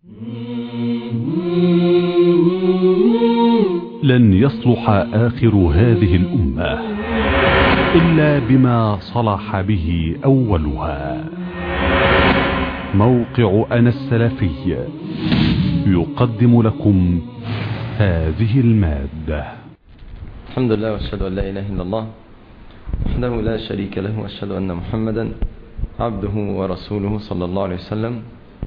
لن يصلح آخر هذه الأمة إلا بما صلح به أولها موقع أنا السلفي يقدم لكم هذه المادة الحمد لله واشهد أن لا إله إلا الله وحده لا شريك له واشهد أن محمدا عبده ورسوله صلى الله عليه وسلم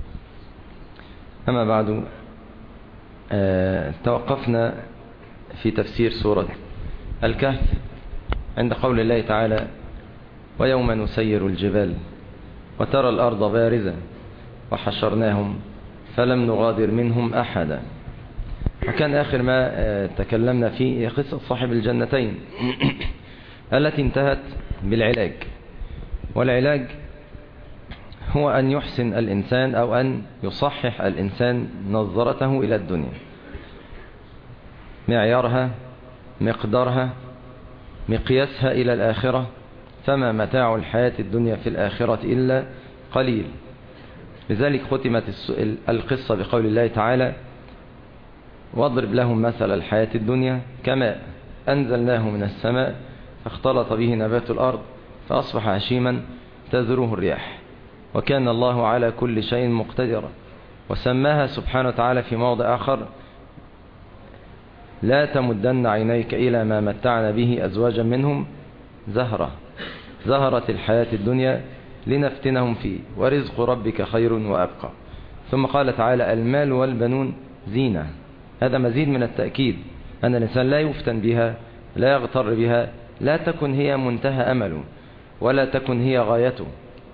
أما بعد آه توقفنا في تفسير سورة الكهف عند قول الله تعالى ويوم نسير الجبال وترى الأرض بارزة وحشرناهم فلم نغادر منهم أحدا وكان آخر ما تكلمنا فيه هي قصة صاحب الجنتين التي انتهت بالعلاج والعلاج هو أن يحسن الإنسان أو أن يصحح الإنسان نظرته إلى الدنيا معيارها مقدارها مقياسها إلى الآخرة فما متاع الحياة الدنيا في الآخرة إلا قليل لذلك ختمت القصة بقول الله تعالى واضرب لهم مثل الحياة الدنيا كماء أنزلناه من السماء فاختلط به نبات الأرض فأصبح هشيما تذروه الرياح وكان الله على كل شيء مقتدرا وسماها سبحانه وتعالى في موضع آخر لا تمدن عينيك إلى ما متعنا به أزواجا منهم زهرة زهرة الحياة الدنيا لنفتنهم فيه ورزق ربك خير وأبقى ثم قال تعالى المال والبنون زينة هذا مزيد من التأكيد أن الإنسان لا يفتن بها لا يغتر بها لا تكن هي منتهى أمله ولا تكن هي غايته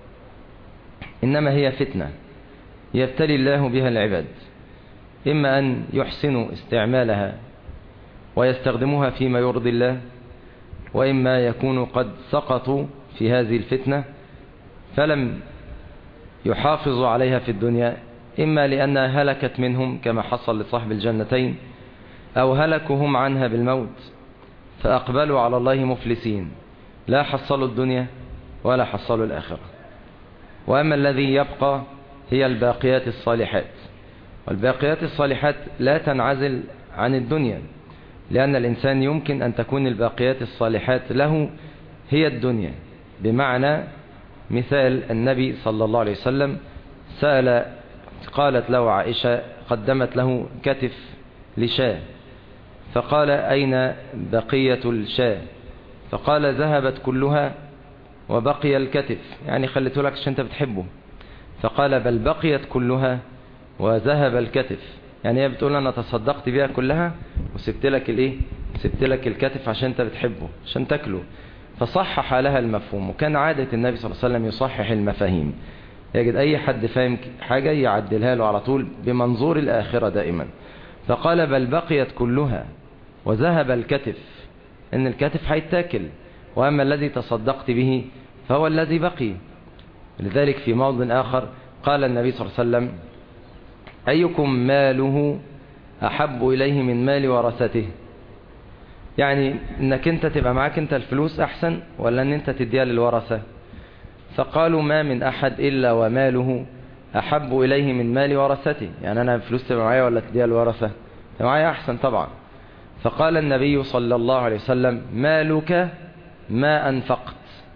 إنما هي فتنة يبتلي الله بها العباد إما أن يحسنوا استعمالها ويستخدموها فيما يرضي الله وإما يكونوا قد سقطوا في هذه الفتنة فلم يحافظوا عليها في الدنيا إما لأنها هلكت منهم كما حصل لصاحب الجنتين أو هلكوا هم عنها بالموت فأقبلوا على الله مفلسين لا حصلوا الدنيا ولا حصلوا الآخرة وأما الذي يبقى هي الباقيات الصالحات والباقيات الصالحات لا تنعزل عن الدنيا لأن الإنسان يمكن أن تكون الباقيات الصالحات له هي الدنيا بمعنى مثال النبي صلى الله عليه وسلم سأل قالت له عائشة قدمت له كتف لشاه فقال أين بقية الشاه فقال ذهبت كلها وبقي الكتف يعني خليته لك عشان انت بتحبه فقال بل بقيت كلها وذهب الكتف يعني هي بتقول انا تصدقت بيها كلها وسبت لك الايه سبت لك الكتف عشان انت بتحبه عشان تاكله فصحح لها المفهوم وكان عادة النبي صلى الله عليه وسلم يصحح المفاهيم يجد اي حد فاهم حاجة يعدلها له على طول بمنظور الاخرة دائما فقال بل بقيت كلها وذهب الكتف ان الكتف هيتاكل واما الذي تصدقت به فهو الذي بقي لذلك في موضع آخر قال النبي صلى الله عليه وسلم أيكم ماله أحب إليه من مال ورثته يعني انك انت تبقى معاك انت الفلوس احسن ولا ان انت تديها للورثة فقالوا ما من احد الا وماله احب اليه من مال ورثته يعني انا الفلوس تبقى معايا ولا تديها للورثة تبقى معايا احسن طبعا فقال النبي صلى الله عليه وسلم مالك ما انفقت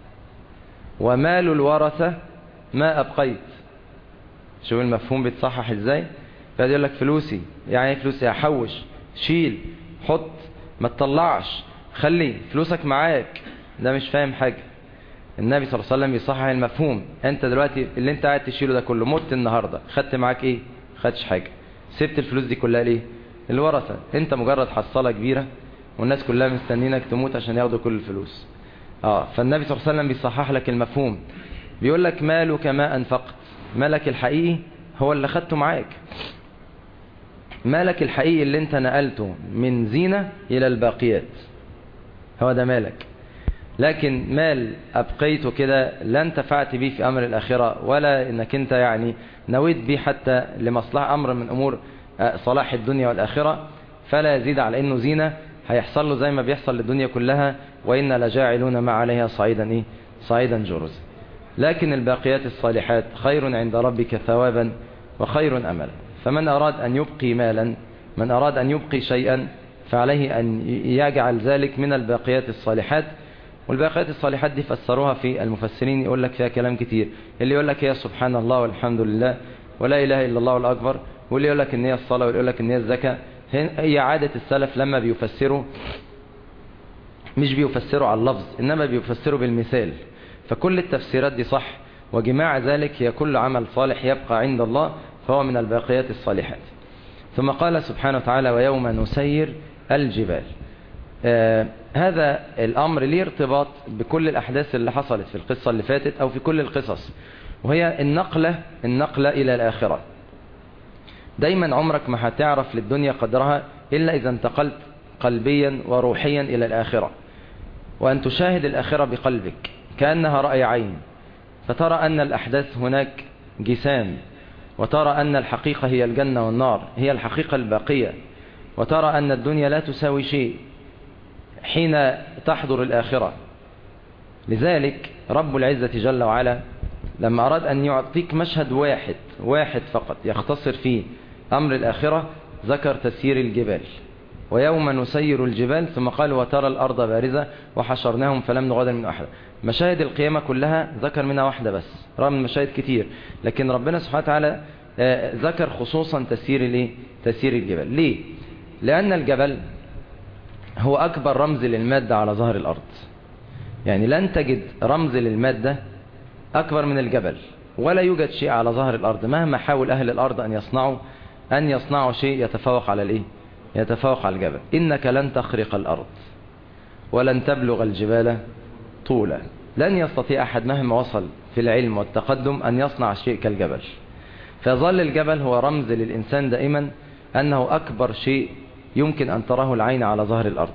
ومال الورثة ما أبقيت شوف المفهوم بيتصحح ازاي فقال يقول لك فلوسي يعني فلوسي احوش شيل حط ما تطلعش خلي فلوسك معاك ده مش فاهم حاجة النبي صلى الله عليه وسلم يصحح المفهوم انت دلوقتي اللي انت قاعد تشيله ده كله مت النهاردة خدت معاك ايه خدش حاجة سبت الفلوس دي كلها ليه الورثة انت مجرد حصالة كبيرة والناس كلها مستنينك تموت عشان ياخدوا كل الفلوس اه فالنبي صلى الله عليه وسلم بيصحح لك المفهوم بيقول لك مالك ما انفقت مالك الحقيقي هو اللي خدته معاك مالك الحقيقي اللي انت نقلته من زينة الى الباقيات هو ده مالك لكن مال أبقيته كده لا انتفعت به في أمر الآخرة ولا إنك أنت يعني نويت به حتى لمصلحة أمر من أمور صلاح الدنيا والآخرة فلا يزيد على إنه زينة هيحصل له زي ما بيحصل للدنيا كلها وإن لجاعلون ما عليها صعيدا إيه؟ صعيدا جرزا لكن الباقيات الصالحات خير عند ربك ثوابا وخير أملا فمن أراد أن يبقي مالا من أراد أن يبقي شيئا فعليه أن يجعل ذلك من الباقيات الصالحات والباقيات الصالحات دي فسروها في المفسرين يقول لك فيها كلام كتير اللي يقول لك هي سبحان الله والحمد لله ولا إله إلا الله والأكبر واللي يقول لك إن هي الصلاة واللي يقول لك إن هي الزكاة هي عادة السلف لما بيفسروا مش بيفسروا على اللفظ إنما بيفسروا بالمثال فكل التفسيرات دي صح وجماع ذلك هي كل عمل صالح يبقى عند الله فهو من الباقيات الصالحات ثم قال سبحانه وتعالى ويوم نسير الجبال آه هذا الأمر ليه ارتباط بكل الأحداث اللي حصلت في القصة اللي فاتت أو في كل القصص وهي النقلة النقلة إلى الآخرة دايما عمرك ما هتعرف للدنيا قدرها إلا إذا انتقلت قلبيا وروحيا إلى الآخرة وأن تشاهد الآخرة بقلبك كأنها رأي عين فترى أن الأحداث هناك جسام وترى أن الحقيقة هي الجنة والنار هي الحقيقة الباقية وترى أن الدنيا لا تساوي شيء حين تحضر الآخرة لذلك رب العزة جل وعلا لما أراد أن يعطيك مشهد واحد واحد فقط يختصر فيه أمر الآخرة ذكر تسيير الجبال ويوم نسير الجبال ثم قال وترى الأرض بارزة وحشرناهم فلم نغادر من أحد مشاهد القيامة كلها ذكر منها واحدة بس رغم المشاهد كتير لكن ربنا سبحانه وتعالى ذكر خصوصا تسيير الايه تسيير الجبال ليه لأن الجبل هو أكبر رمز للمادة على ظهر الأرض يعني لن تجد رمز للمادة أكبر من الجبل ولا يوجد شيء على ظهر الأرض مهما حاول أهل الأرض أن يصنعوا أن يصنعوا شيء يتفوق على الإيه يتفوق على الجبل إنك لن تخرق الأرض ولن تبلغ الجبال طولا لن يستطيع أحد مهما وصل في العلم والتقدم أن يصنع شيء كالجبل فيظل الجبل هو رمز للإنسان دائما أنه أكبر شيء يمكن أن تراه العين على ظهر الأرض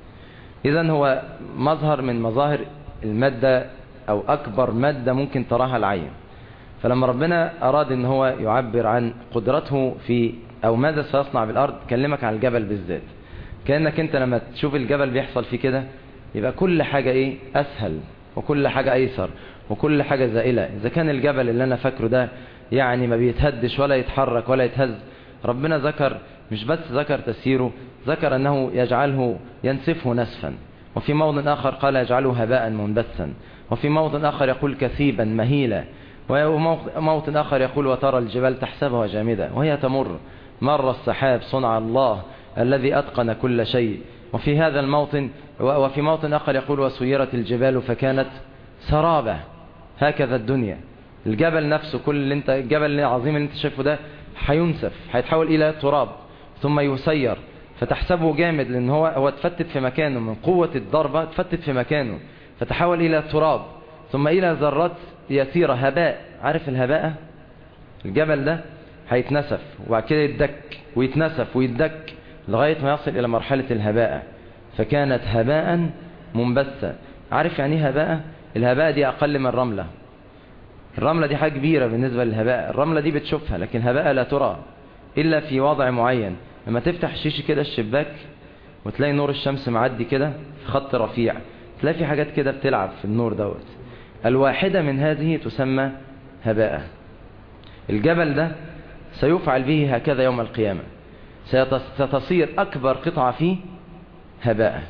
إذا هو مظهر من مظاهر المادة أو أكبر مادة ممكن تراها العين فلما ربنا أراد أن هو يعبر عن قدرته في أو ماذا سيصنع بالأرض كلمك عن الجبل بالذات كأنك أنت لما تشوف الجبل بيحصل فيه كده يبقى كل حاجة إيه أسهل وكل حاجة أيسر وكل حاجة زائلة إذا كان الجبل اللي أنا فاكره ده يعني ما بيتهدش ولا يتحرك ولا يتهز ربنا ذكر مش بس ذكر تسييره ذكر أنه يجعله ينسفه نسفا وفي موضع آخر قال يجعله هباء منبثا وفي موضع آخر يقول كثيبا مهيلا وموطن آخر يقول وترى الجبال تحسبها جامدة وهي تمر مر السحاب صنع الله الذي أتقن كل شيء وفي هذا الموطن وفي موطن آخر يقول وسيرت الجبال فكانت سرابة هكذا الدنيا الجبل نفسه كل اللي انت الجبل العظيم اللي انت شايفه ده هينسف هيتحول إلى تراب ثم يسير فتحسبه جامد لأن هو هو اتفتت في مكانه من قوة الضربة اتفتت في مكانه فتحول إلى تراب ثم إلى ذرات يسيرة هباء عارف الهباء الجبل ده هيتنسف وبعد كده يتدك ويتنسف ويتدك لغاية ما يصل إلى مرحلة الهباء فكانت هباء منبثة عارف يعني ايه هباء الهباء دي أقل من الرملة الرملة دي حاجة كبيرة بالنسبة للهباء الرملة دي بتشوفها لكن الهباء لا ترى إلا في وضع معين لما تفتح شيش كده الشباك وتلاقي نور الشمس معدي كده في خط رفيع تلاقي في حاجات كده بتلعب في النور دوت الواحدة من هذه تسمى هباء الجبل ده سيفعل به هكذا يوم القيامة ستصير أكبر قطعة فيه هباء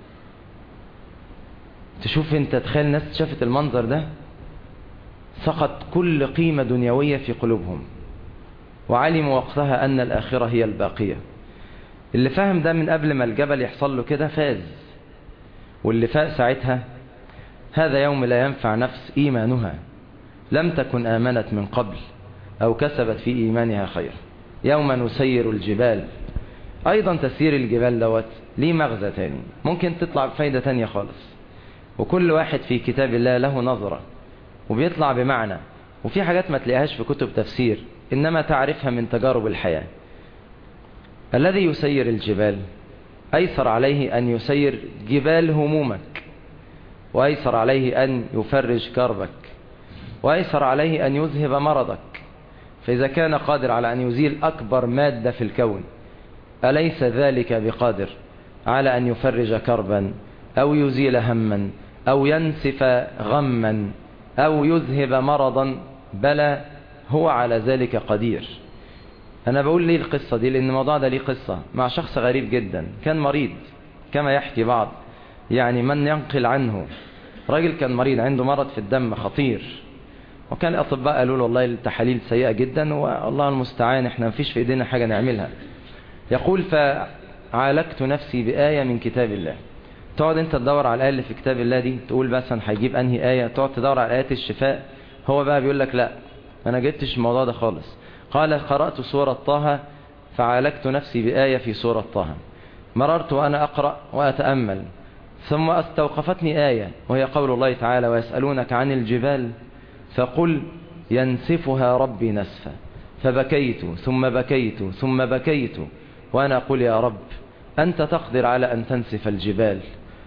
تشوف انت تخيل ناس شافت المنظر ده سقط كل قيمة دنيوية في قلوبهم وعلموا وقتها أن الآخرة هي الباقية اللي فهم ده من قبل ما الجبل يحصل له كده فاز واللي فاق ساعتها هذا يوم لا ينفع نفس إيمانها لم تكن آمنت من قبل أو كسبت في إيمانها خير يوم نسير الجبال أيضا تسيير الجبال دوت ليه مغزى تاني ممكن تطلع بفايدة تانية خالص وكل واحد في كتاب الله له نظرة وبيطلع بمعنى وفي حاجات ما تلاقيهاش في كتب تفسير إنما تعرفها من تجارب الحياة الذي يسير الجبال أيسر عليه أن يسير جبال همومك وأيسر عليه أن يفرج كربك وأيسر عليه أن يذهب مرضك فإذا كان قادر على أن يزيل أكبر مادة في الكون أليس ذلك بقادر على أن يفرج كربا أو يزيل هما أو ينسف غما أو يذهب مرضا بلى هو على ذلك قدير أنا بقول ليه القصة دي لأن الموضوع ده ليه قصة مع شخص غريب جدا كان مريض كما يحكي بعض يعني من ينقل عنه راجل كان مريض عنده مرض في الدم خطير وكان الأطباء قالوا له والله التحاليل سيئة جدا والله المستعان احنا مفيش في ايدينا حاجة نعملها يقول فعالجت نفسي بآية من كتاب الله تقعد انت تدور على الآية اللي في كتاب الله دي تقول مثلا هيجيب انهي آية تقعد تدور على آيات الشفاء هو بقى بيقول لك لا انا جبتش الموضوع ده خالص قال قرأت سورة طه فعالجت نفسي بآية في سورة طه مررت وأنا أقرأ وأتأمل ثم استوقفتني آية وهي قول الله تعالى ويسألونك عن الجبال فقل ينسفها ربي نسفا فبكيت ثم بكيت ثم بكيت وأنا أقول يا رب أنت تقدر على أن تنسف الجبال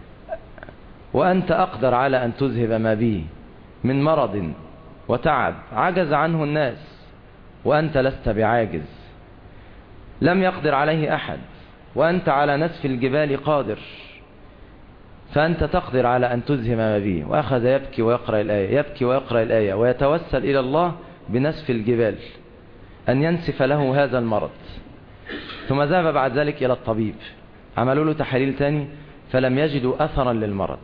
وأنت أقدر على أن تذهب ما بي من مرض وتعب عجز عنه الناس وأنت لست بعاجز لم يقدر عليه أحد وأنت على نسف الجبال قادر فأنت تقدر على أن تذهب ما به وأخذ يبكي ويقرأ الآية يبكي ويقرأ الآية ويتوسل إلى الله بنسف الجبال أن ينسف له هذا المرض ثم ذهب بعد ذلك إلى الطبيب عملوا له تحاليل تاني فلم يجدوا أثرا للمرض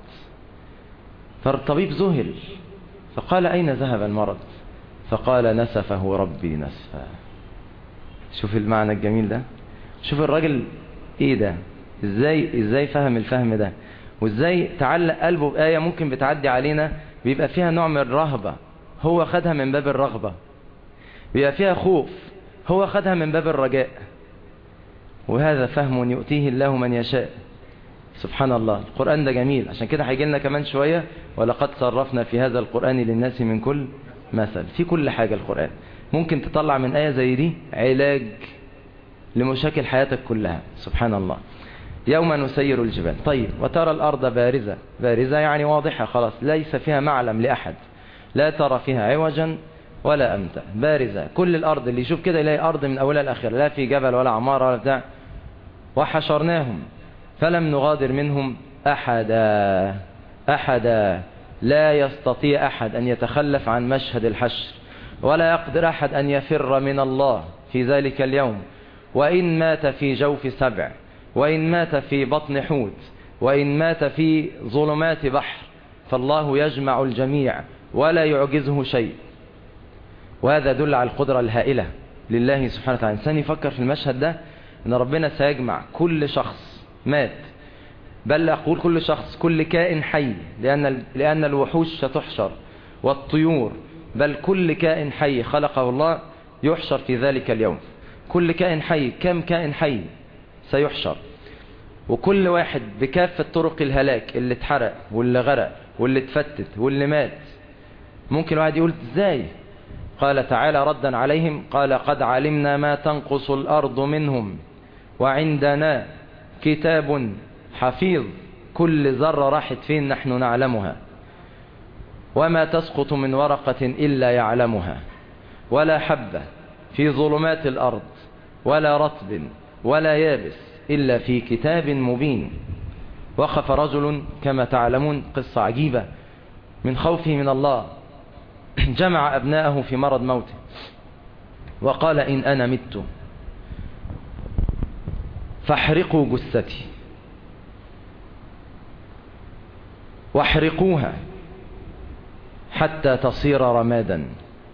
فالطبيب ذهل فقال أين ذهب المرض فقال نسفه ربي نسفا شوف المعنى الجميل ده شوف الراجل ايه ده ازاي ازاي فهم الفهم ده وازاي تعلق قلبه بآية ممكن بتعدي علينا بيبقى فيها نوع من الرهبة هو خدها من باب الرغبة بيبقى فيها خوف هو خدها من باب الرجاء وهذا فهم يؤتيه الله من يشاء سبحان الله القرآن ده جميل عشان كده هيجي لنا كمان شوية ولقد صرفنا في هذا القرآن للناس من كل مثل في كل حاجة القرآن ممكن تطلع من آية زي دي علاج لمشاكل حياتك كلها سبحان الله يوم نسير الجبال طيب وترى الأرض بارزة بارزة يعني واضحة خلاص ليس فيها معلم لأحد لا ترى فيها عوجا ولا أمتا بارزة كل الأرض اللي يشوف كده يلاقي أرض من أولها الأخير لا في جبل ولا عمارة ولا بتاع وحشرناهم فلم نغادر منهم أحدا أحدا لا يستطيع أحد أن يتخلف عن مشهد الحشر ولا يقدر أحد أن يفر من الله في ذلك اليوم وإن مات في جوف سبع وإن مات في بطن حوت وإن مات في ظلمات بحر فالله يجمع الجميع ولا يعجزه شيء وهذا يدل على القدرة الهائلة لله سبحانه وتعالى إنسان يفكر في المشهد ده أن ربنا سيجمع كل شخص مات بل أقول كل شخص كل كائن حي لأن, لأن الوحوش ستحشر والطيور بل كل كائن حي خلقه الله يحشر في ذلك اليوم كل كائن حي كم كائن حي سيحشر وكل واحد بكافة طرق الهلاك اللي اتحرق واللي غرق واللي اتفتت واللي مات ممكن واحد يقول ازاي قال تعالى ردا عليهم قال قد علمنا ما تنقص الأرض منهم وعندنا كتاب حفيظ كل ذرة راحت فين نحن نعلمها وما تسقط من ورقة إلا يعلمها ولا حبة في ظلمات الأرض ولا رطب ولا يابس إلا في كتاب مبين وقف رجل كما تعلمون قصة عجيبة من خوفه من الله جمع أبناءه في مرض موته وقال إن أنا مت فاحرقوا جثتي واحرقوها حتى تصير رمادا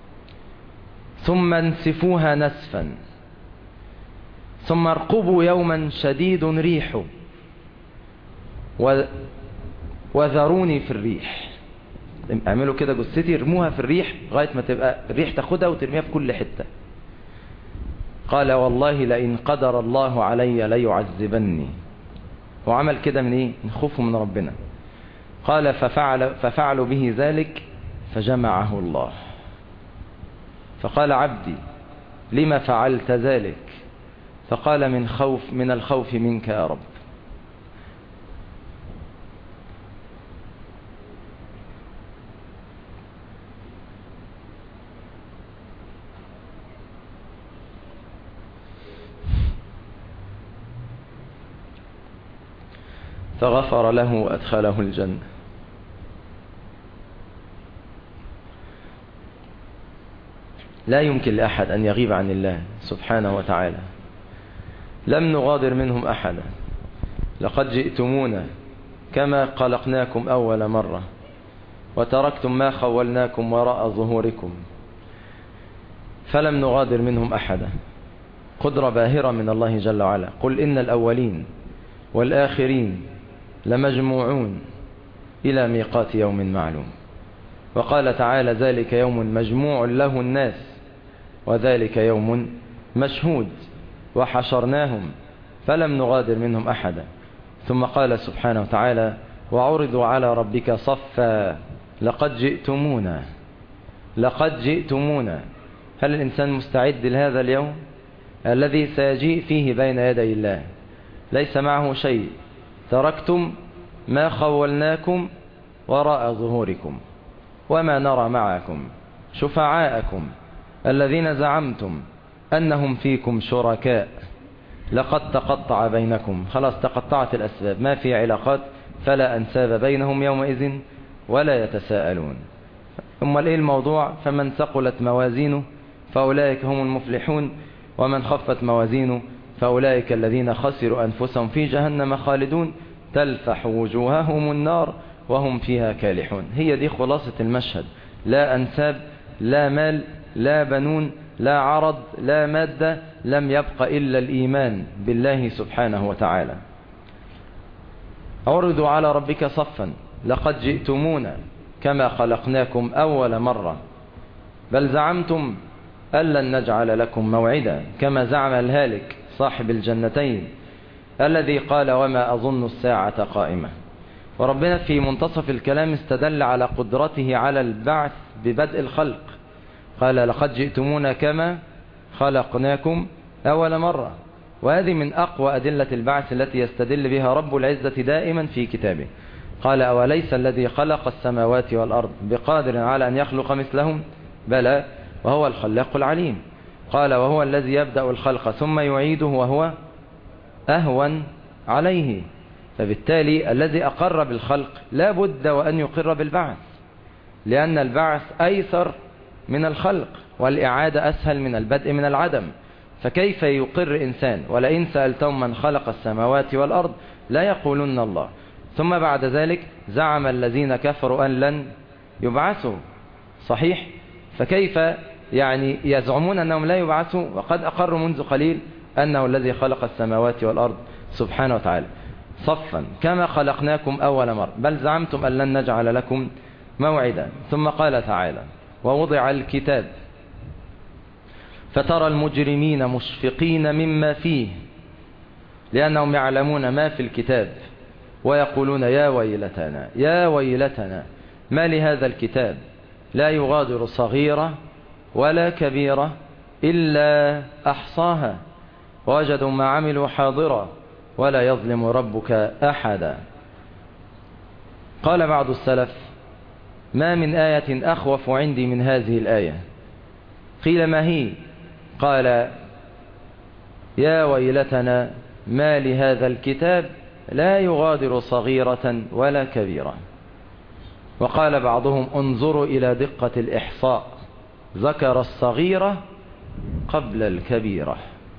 ثم انسفوها نسفا ثم ارقبوا يوما شديد ريح و... وذروني في الريح اعملوا كده جثتي ارموها في الريح لغايه ما تبقى الريح تاخدها وترميها في كل حته قال والله لئن قدر الله علي ليعذبني وعمل كده من ايه من خوفه من ربنا قال ففعل ففعلوا به ذلك فجمعه الله فقال عبدي لما فعلت ذلك فقال من خوف من الخوف منك يا رب فغفر له وأدخله الجنة لا يمكن لأحد أن يغيب عن الله سبحانه وتعالى لم نغادر منهم أحدا لقد جئتمونا كما خلقناكم أول مرة وتركتم ما خولناكم وراء ظهوركم فلم نغادر منهم أحدا قدرة باهرة من الله جل وعلا قل إن الأولين والآخرين لمجموعون إلى ميقات يوم معلوم وقال تعالى ذلك يوم مجموع له الناس وذلك يوم مشهود وحشرناهم فلم نغادر منهم أحدا ثم قال سبحانه وتعالى وعرضوا على ربك صفا لقد جئتمونا لقد جئتمونا هل الإنسان مستعد لهذا اليوم الذي سيجيء فيه بين يدي الله ليس معه شيء تركتم ما خولناكم وراء ظهوركم وما نرى معكم شفعاءكم الذين زعمتم أنهم فيكم شركاء لقد تقطع بينكم خلاص تقطعت الأسباب ما في علاقات فلا أنساب بينهم يومئذ ولا يتساءلون ثم ايه الموضوع فمن ثقلت موازينه فأولئك هم المفلحون ومن خفت موازينه فأولئك الذين خسروا أنفسهم في جهنم خالدون تلفح وجوههم النار وهم فيها كالحون هي دي خلاصة المشهد لا أنساب لا مال لا بنون لا عرض لا مادة لم يبق إلا الإيمان بالله سبحانه وتعالى عرضوا على ربك صفا لقد جئتمونا كما خلقناكم أول مرة بل زعمتم أن لن نجعل لكم موعدا كما زعم الهالك صاحب الجنتين الذي قال وما أظن الساعة قائمة وربنا في منتصف الكلام استدل على قدرته على البعث ببدء الخلق قال لقد جئتمونا كما خلقناكم أول مرة وهذه من أقوى أدلة البعث التي يستدل بها رب العزة دائما في كتابه قال أوليس الذي خلق السماوات والأرض بقادر على أن يخلق مثلهم بلى وهو الخلاق العليم قال وهو الذي يبدأ الخلق ثم يعيده وهو أهون عليه فبالتالي الذي أقر بالخلق لا بد وأن يقر بالبعث لأن البعث أيسر من الخلق والإعادة أسهل من البدء من العدم فكيف يقر إنسان ولئن سألتم من خلق السماوات والأرض لا يقولون الله ثم بعد ذلك زعم الذين كفروا أن لن يبعثوا صحيح فكيف يعني يزعمون أنهم لا يبعثوا وقد أقروا منذ قليل أنه الذي خلق السماوات والأرض سبحانه وتعالى صفا كما خلقناكم أول مرة بل زعمتم أن لن نجعل لكم موعدا ثم قال تعالى ووضع الكتاب فترى المجرمين مشفقين مما فيه لأنهم يعلمون ما في الكتاب ويقولون يا ويلتنا يا ويلتنا ما لهذا الكتاب لا يغادر صغيرة ولا كبيرة إلا أحصاها ووجدوا ما عملوا حاضرا ولا يظلم ربك أحدا قال بعض السلف ما من آية أخوف عندي من هذه الآية قيل ما هي قال يا ويلتنا ما لهذا الكتاب لا يغادر صغيرة ولا كبيرة وقال بعضهم انظروا إلى دقة الإحصاء ذكر الصغيرة قبل الكبيرة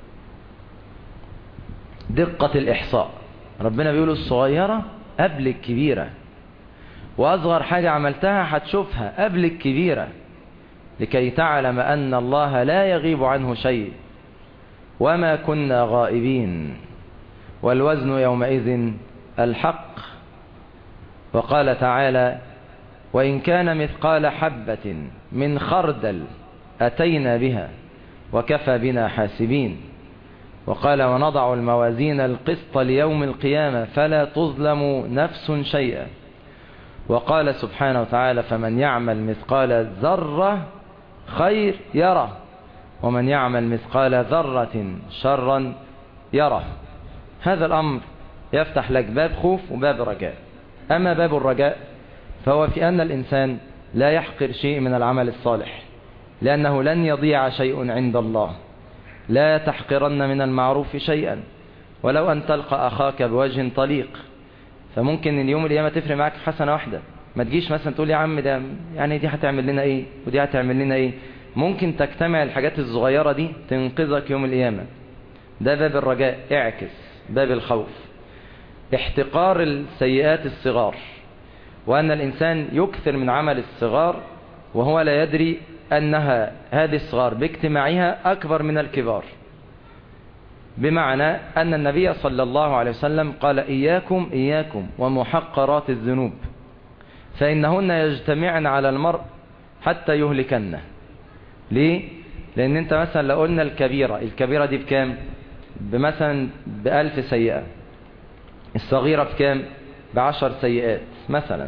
دقة الإحصاء ربنا بيقول الصغيرة قبل الكبيرة وأصغر حاجة عملتها هتشوفها قبل الكبيرة لكي تعلم أن الله لا يغيب عنه شيء وما كنا غائبين والوزن يومئذ الحق وقال تعالى وإن كان مثقال حبة من خردل أتينا بها وكفى بنا حاسبين وقال ونضع الموازين القسط ليوم القيامة فلا تظلم نفس شيئا وقال سبحانه وتعالى فمن يعمل مثقال ذرة خير يره ومن يعمل مثقال ذرة شرا يره هذا الأمر يفتح لك باب خوف وباب رجاء أما باب الرجاء فهو في أن الإنسان لا يحقر شيء من العمل الصالح لأنه لن يضيع شيء عند الله لا تحقرن من المعروف شيئا ولو أن تلقى أخاك بوجه طليق فممكن اليوم القيامة تفرق معك حسنة واحدة ما تجيش مثلا تقول يا عم ده يعني دي هتعمل لنا ايه ودي هتعمل لنا ايه ممكن تجتمع الحاجات الصغيرة دي تنقذك يوم القيامة ده باب الرجاء اعكس باب الخوف احتقار السيئات الصغار وأن الإنسان يكثر من عمل الصغار وهو لا يدري أنها هذه الصغار باجتماعها أكبر من الكبار بمعنى أن النبي صلى الله عليه وسلم قال إياكم إياكم ومحقرات الذنوب فإنهن يجتمعن على المرء حتى يهلكنه ليه؟ لأن أنت مثلا لو قلنا الكبيرة الكبيرة دي بكام؟ بمثلا بألف سيئة الصغيرة بكام؟ بعشر سيئات مثلا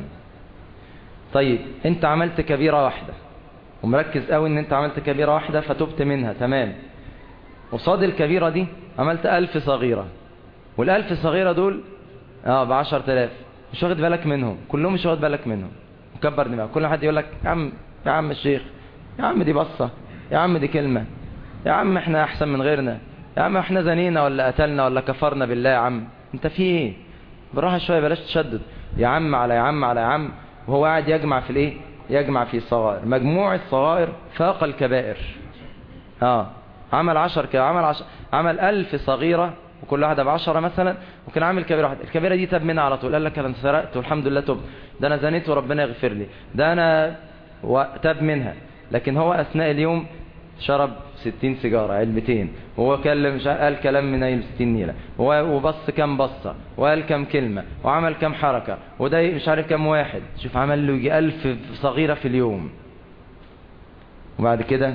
طيب أنت عملت كبيرة واحدة ومركز قوي أن أنت عملت كبيرة واحدة فتبت منها تمام قصاد الكبيرة دي عملت ألف صغيرة والألف صغيرة دول اه بعشر تلاف مش واخد بالك منهم كلهم مش واخد بالك منهم مكبر دماغك كل حد يقول لك يا عم يا عم الشيخ يا عم دي بصة يا عم دي كلمة يا عم احنا احسن من غيرنا يا عم احنا زنينا ولا قتلنا ولا كفرنا بالله يا عم انت في ايه بالراحة شوية بلاش تشدد يا عم على يا عم على يا عم وهو قاعد يجمع في الايه يجمع في الصغائر مجموع الصغائر فاق الكبائر اه عمل عشر كده عمل عشر عمل ألف صغيرة وكل واحدة بعشرة مثلا وكان عامل كبيرة واحدة الكبيرة دي تاب منها على طول قال لك أنا سرقت والحمد لله تب ده أنا زنيت وربنا يغفر لي ده أنا تاب منها لكن هو أثناء اليوم شرب ستين سيجارة علبتين وهو كلم قال كلام من أيل ستين نيلة وبص كم بصة وقال كم كلمة وعمل كم حركة وده مش عارف كم واحد شوف عمل له يجي ألف صغيرة في اليوم وبعد كده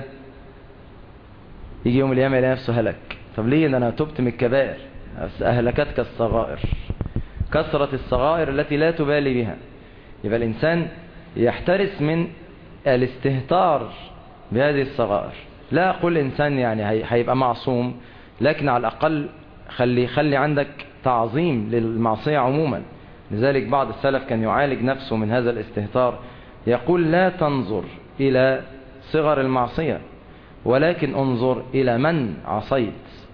يجي يوم القيامة يلاقي نفسه هلك طب ليه ده انا تبت من الكبائر اهلكتك الصغائر كثرة الصغائر التي لا تبالي بها يبقى الانسان يحترس من الاستهتار بهذه الصغائر لا اقول انسان يعني هيبقى معصوم لكن على الاقل خلي خلي عندك تعظيم للمعصية عموما لذلك بعض السلف كان يعالج نفسه من هذا الاستهتار يقول لا تنظر الى صغر المعصية ولكن انظر إلى من عصيت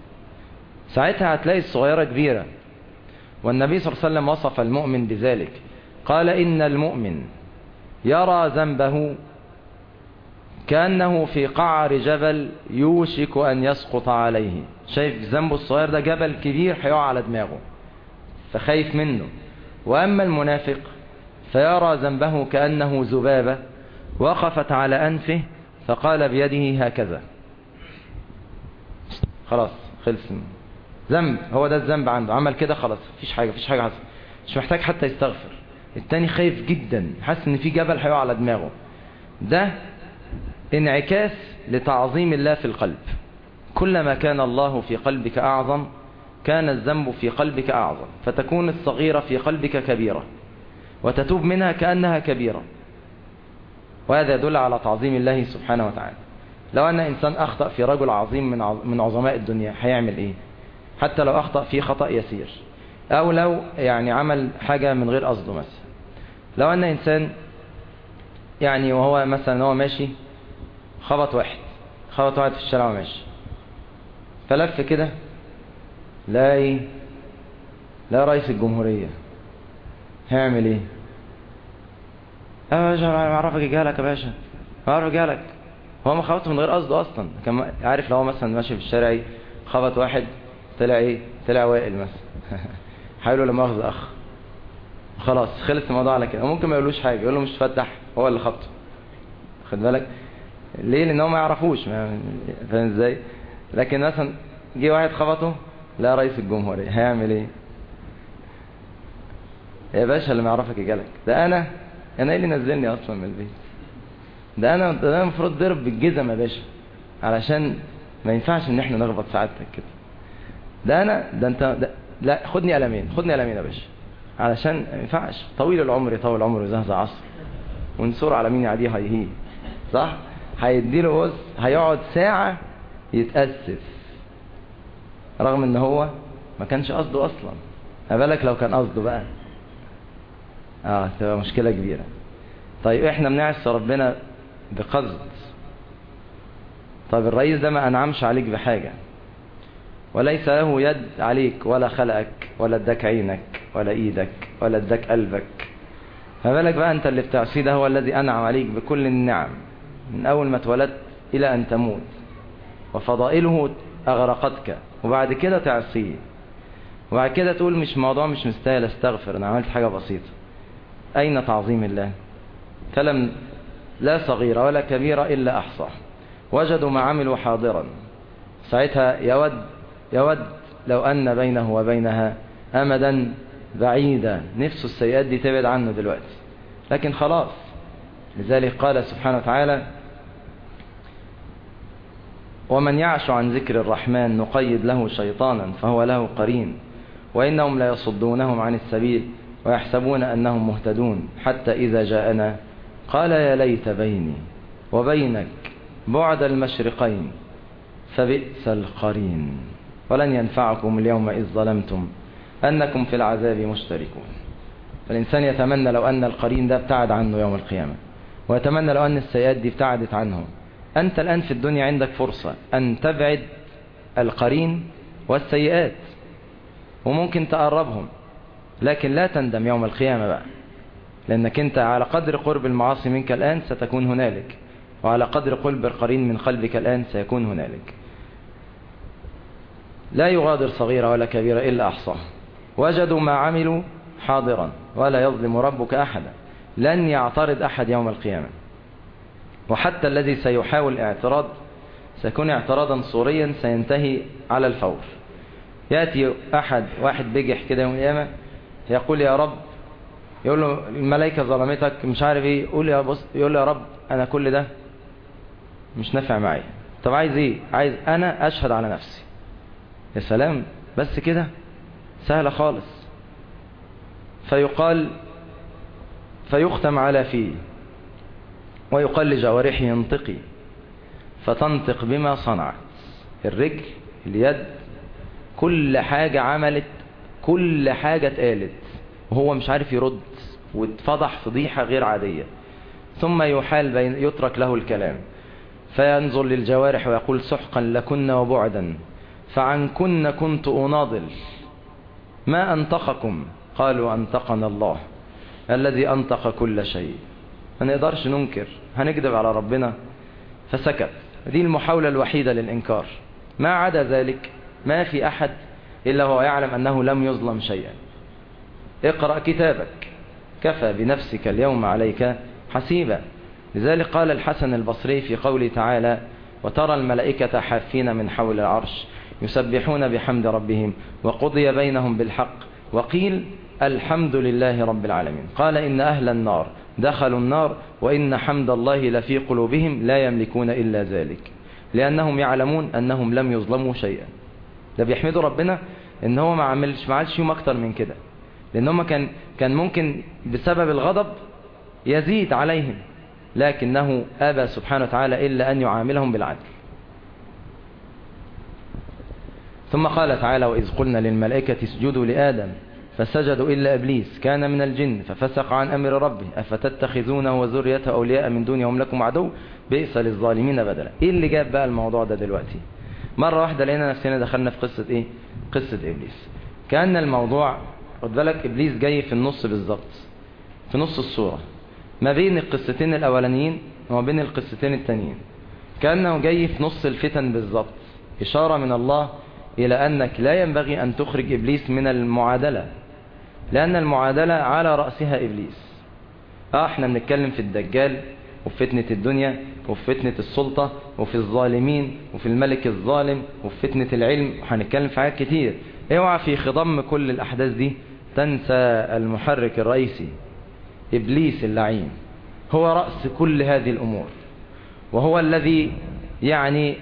ساعتها هتلاقي الصغيرة كبيرة والنبي صلى الله عليه وسلم وصف المؤمن بذلك قال إن المؤمن يرى ذنبه كأنه في قعر جبل يوشك أن يسقط عليه شايف ذنبه الصغير ده جبل كبير هيقع على دماغه فخايف منه وأما المنافق فيرى ذنبه كأنه ذبابة وقفت على أنفه فقال بيده هكذا خلاص خلص ذنب هو ده الذنب عنده عمل كده خلاص مفيش حاجة مفيش حاجة حصل مش محتاج حتى يستغفر التاني خايف جدا حاسس ان في جبل هيقع على دماغه ده انعكاس لتعظيم الله في القلب كلما كان الله في قلبك أعظم كان الذنب في قلبك أعظم فتكون الصغيرة في قلبك كبيرة وتتوب منها كأنها كبيرة وهذا يدل على تعظيم الله سبحانه وتعالى لو أن إنسان أخطأ في رجل عظيم من من عظماء الدنيا هيعمل إيه حتى لو أخطأ في خطأ يسير أو لو يعني عمل حاجة من غير قصده مثلا لو أن إنسان يعني وهو مثلا هو ماشي خبط واحد خبط واحد في الشارع وماشي فلف كده لا ايه لا رئيس الجمهورية هيعمل ايه يا باشا انا اعرفك جالك يا باشا اعرف جالك هو ما خبطه من غير قصده اصلا كان عارف لو هو مثلا ماشي في الشارع ايه خبط واحد طلع ايه طلع وائل مثلا حاولوا لما اخذ اخ خلاص خلص الموضوع على كده ممكن ما يقولوش حاجه يقول له مش تفتح هو اللي خبطه خد بالك ليه لان هو ما يعرفوش فاهم ازاي لكن مثلا جه واحد خبطه لا رئيس الجمهوريه هيعمل ايه يا باشا اللي ما يعرفك يجالك ده انا انا ايه اللي نزلني اصلا من البيت ده انا ده انا المفروض ضرب بالجزم يا باشا علشان ما ينفعش ان احنا نخبط سعادتك كده ده انا ده انت ده لا خدني قلمين خدني قلمين يا باشا علشان ما ينفعش طويل العمر يطول عمره ويزهزه عصر ونصور على مين يعديه هيهيه صح هيديله بص هيقعد ساعة يتأسف رغم ان هو ما كانش قصده اصلا ما بالك لو كان قصده بقى اه تبقى مشكلة كبيرة طيب احنا بنعصي ربنا بقصد طيب الرئيس ده ما انعمش عليك بحاجة وليس له يد عليك ولا خلقك ولا اداك عينك ولا ايدك ولا اداك قلبك ما بالك بقى انت اللي بتعصيه ده هو الذي انعم عليك بكل النعم من اول ما اتولدت إلى أن تموت وفضائله أغرقتك وبعد كده تعصيه وبعد كده تقول مش موضوع مش مستاهل استغفر أنا عملت حاجة بسيطة أين تعظيم الله فلم لا صغيرة ولا كبيرة إلا أحصى وجدوا ما عملوا حاضرا ساعتها يود يود لو أن بينه وبينها أمدا بعيدا نفسه السيئات دي تبعد عنه دلوقتي لكن خلاص لذلك قال سبحانه وتعالى ومن يعش عن ذكر الرحمن نقيد له شيطانا فهو له قرين وإنهم لا يصدونهم عن السبيل ويحسبون أنهم مهتدون حتى إذا جاءنا قال يا ليت بيني وبينك بعد المشرقين فبئس القرين ولن ينفعكم اليوم إذ ظلمتم أنكم في العذاب مشتركون فالإنسان يتمنى لو أن القرين ده ابتعد عنه يوم القيامة ويتمنى لو أن السيئات دي ابتعدت عنه أنت الآن في الدنيا عندك فرصة أن تبعد القرين والسيئات وممكن تقربهم لكن لا تندم يوم القيامة بقى لأنك أنت على قدر قرب المعاصي منك الآن ستكون هنالك وعلى قدر قلب القرين من قلبك الآن سيكون هنالك لا يغادر صغيرة ولا كبيرة إلا أحصاه وجدوا ما عملوا حاضرا ولا يظلم ربك أحدا لن يعترض أحد يوم القيامة وحتى الذي سيحاول اعتراض سيكون اعتراضا صوريا سينتهي على الفور يأتي أحد واحد بجح كده يوم القيامة يقول يا رب يقول له الملائكة ظلمتك مش عارف ايه يقول يا بص يقول له يا رب انا كل ده مش نافع معي طب عايز ايه عايز انا اشهد على نفسي يا سلام بس كده سهلة خالص فيقال فيختم على فيه ويقال لجوارحه انطقي فتنطق بما صنعت الرجل اليد كل حاجة عملت كل حاجة اتقالت وهو مش عارف يرد واتفضح فضيحة غير عادية ثم يحال بين يترك له الكلام فينظر للجوارح ويقول سحقا لكن وبعدا فعن كن كنت أناضل ما أنطقكم قالوا أنطقنا الله الذي أنطق كل شيء ما نقدرش ننكر هنكذب على ربنا فسكت دي المحاولة الوحيدة للإنكار ما عدا ذلك ما في أحد إلا هو يعلم أنه لم يظلم شيئا اقرأ كتابك كفى بنفسك اليوم عليك حسيبا لذلك قال الحسن البصري في قوله تعالى وترى الملائكة حافين من حول العرش يسبحون بحمد ربهم وقضي بينهم بالحق وقيل الحمد لله رب العالمين قال إن أهل النار دخلوا النار وإن حمد الله لفي قلوبهم لا يملكون إلا ذلك لأنهم يعلمون أنهم لم يظلموا شيئا ده بيحمدوا ربنا ان هو ما عملش ما عملش يوم اكتر من كده لان هم كان كان ممكن بسبب الغضب يزيد عليهم لكنه ابى سبحانه وتعالى الا ان يعاملهم بالعدل ثم قال تعالى واذ قلنا للملائكه اسجدوا لادم فسجدوا الا ابليس كان من الجن ففسق عن امر ربه افتتخذونه وذريته اولياء من دوني هم لكم عدو بئس للظالمين بدلا ايه اللي جاب بقى الموضوع ده دلوقتي مرة واحدة لقينا نفسنا دخلنا في قصة ايه قصة ابليس كأن الموضوع خد بالك ابليس جاي في النص بالظبط في نص الصورة ما بين القصتين الاولانيين وما بين القصتين التانيين كأنه جاي في نص الفتن بالظبط إشارة من الله إلى أنك لا ينبغي أن تخرج إبليس من المعادلة لأن المعادلة على رأسها إبليس آه احنا بنتكلم في الدجال وفي فتنة الدنيا وفي فتنة السلطة وفي الظالمين وفي الملك الظالم وفي فتنة العلم وهنتكلم في حاجات كتير اوعى في خضم كل الأحداث دي تنسى المحرك الرئيسي إبليس اللعين هو رأس كل هذه الأمور وهو الذي يعني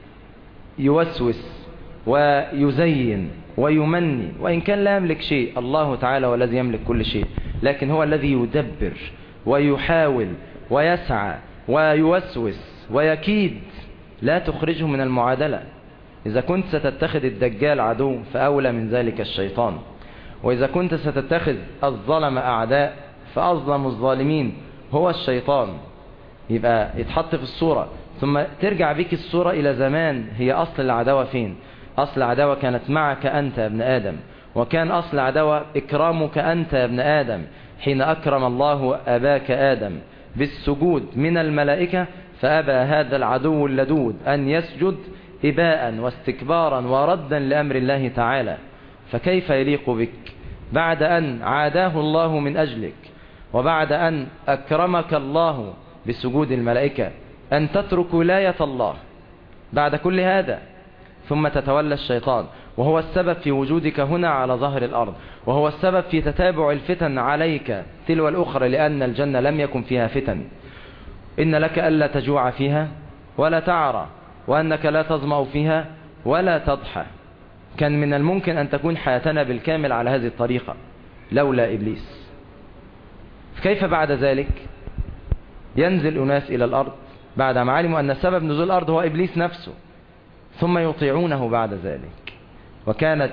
يوسوس ويزين ويمني وإن كان لا يملك شيء الله تعالى هو الذي يملك كل شيء لكن هو الذي يدبر ويحاول ويسعى ويوسوس ويكيد لا تخرجه من المعادلة إذا كنت ستتخذ الدجال عدو فأولى من ذلك الشيطان وإذا كنت ستتخذ الظلم أعداء فأظلم الظالمين هو الشيطان يبقى يتحط في الصورة ثم ترجع بك الصورة إلى زمان هي أصل العداوة فين أصل العداوة كانت معك أنت يا ابن آدم وكان أصل العداوة إكرامك أنت يا ابن آدم حين أكرم الله أباك آدم بالسجود من الملائكة فأبى هذا العدو اللدود أن يسجد إباء واستكبارا وردا لأمر الله تعالى فكيف يليق بك بعد أن عاداه الله من أجلك وبعد أن أكرمك الله بسجود الملائكة أن تترك ولاية الله بعد كل هذا ثم تتولى الشيطان وهو السبب في وجودك هنا على ظهر الأرض وهو السبب في تتابع الفتن عليك تلو الأخرى لأن الجنة لم يكن فيها فتن إن لك ألا تجوع فيها ولا تعرى وأنك لا تظمأ فيها ولا تضحى كان من الممكن أن تكون حياتنا بالكامل على هذه الطريقة لولا إبليس كيف بعد ذلك ينزل أناس إلى الأرض بعد ما علموا أن سبب نزول الأرض هو إبليس نفسه ثم يطيعونه بعد ذلك وكانت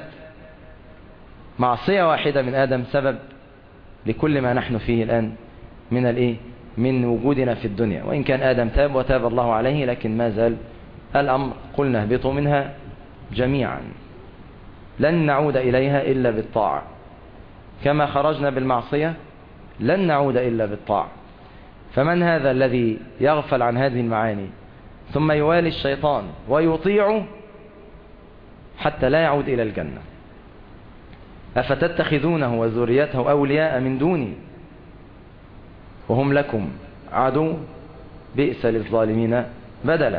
معصية واحدة من آدم سبب لكل ما نحن فيه الآن من الإيه من وجودنا في الدنيا وإن كان آدم تاب وتاب الله عليه لكن ما زال الأمر قلنا اهبطوا منها جميعا لن نعود إليها إلا بالطاعة كما خرجنا بالمعصية لن نعود إلا بالطاعة فمن هذا الذي يغفل عن هذه المعاني ثم يوالي الشيطان ويطيعه حتى لا يعود إلى الجنة أفتتخذونه وذريته أولياء من دوني وهم لكم عدو بئس للظالمين بدلا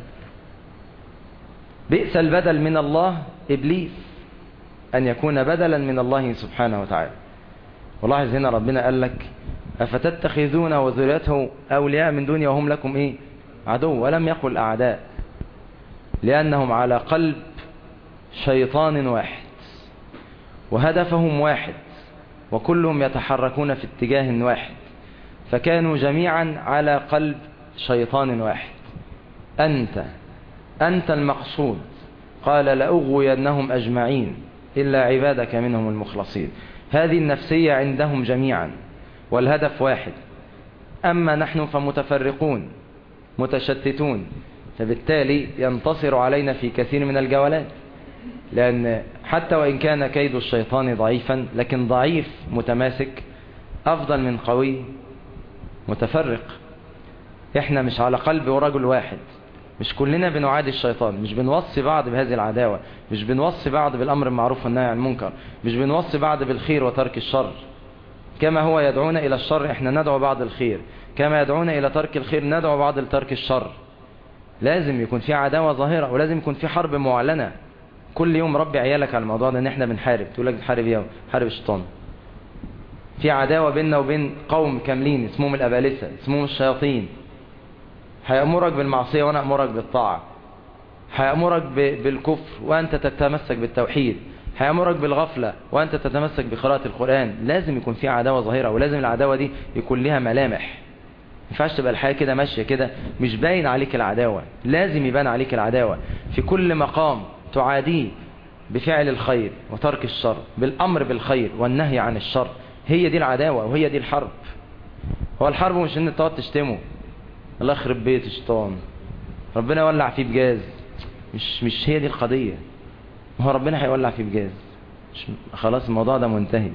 بئس البدل من الله إبليس أن يكون بدلا من الله سبحانه وتعالى ولاحظ هنا ربنا قال لك أفتتخذون وذريته أولياء من دوني وهم لكم إيه عدو ولم يقل أعداء لأنهم على قلب شيطان واحد وهدفهم واحد وكلهم يتحركون في اتجاه واحد فكانوا جميعا على قلب شيطان واحد أنت أنت المقصود قال لأغوينهم أجمعين إلا عبادك منهم المخلصين هذه النفسية عندهم جميعا والهدف واحد أما نحن فمتفرقون متشتتون فبالتالي ينتصر علينا في كثير من الجولات لأن حتى وإن كان كيد الشيطان ضعيفا لكن ضعيف متماسك أفضل من قوي متفرق احنا مش على قلب ورجل واحد مش كلنا بنعادي الشيطان مش بنوصي بعض بهذه العداوة مش بنوصي بعض بالأمر المعروف والنهي عن المنكر مش بنوصي بعض بالخير وترك الشر كما هو يدعونا إلى الشر احنا ندعو بعض الخير كما يدعونا إلى ترك الخير ندعو بعض لترك الشر لازم يكون في عداوة ظاهرة ولازم يكون في حرب معلنة كل يوم ربي عيالك على الموضوع ده ان احنا بنحارب تقول لك بتحارب ايه حارب الشيطان في عداوة بيننا وبين قوم كاملين اسمهم الأبالسة اسمهم الشياطين هيأمرك بالمعصية وأنا أمرك بالطاعة هيأمرك بالكفر وأنت تتمسك بالتوحيد هيأمرك بالغفلة وأنت تتمسك بقراءة القرآن لازم يكون في عداوة ظاهرة ولازم العداوة دي يكون لها ملامح ينفعش تبقى الحياة كده ماشية كده مش باين عليك العداوة لازم يبان عليك العداوة في كل مقام تعاديه بفعل الخير وترك الشر بالأمر بالخير والنهي عن الشر هي دي العداوة وهي دي الحرب هو الحرب مش ان تقعد تشتمه الله يخرب بيت الشيطان ربنا يولع فيه بجاز مش مش هي دي القضية ما هو ربنا هيولع فيه بجاز مش خلاص الموضوع ده منتهي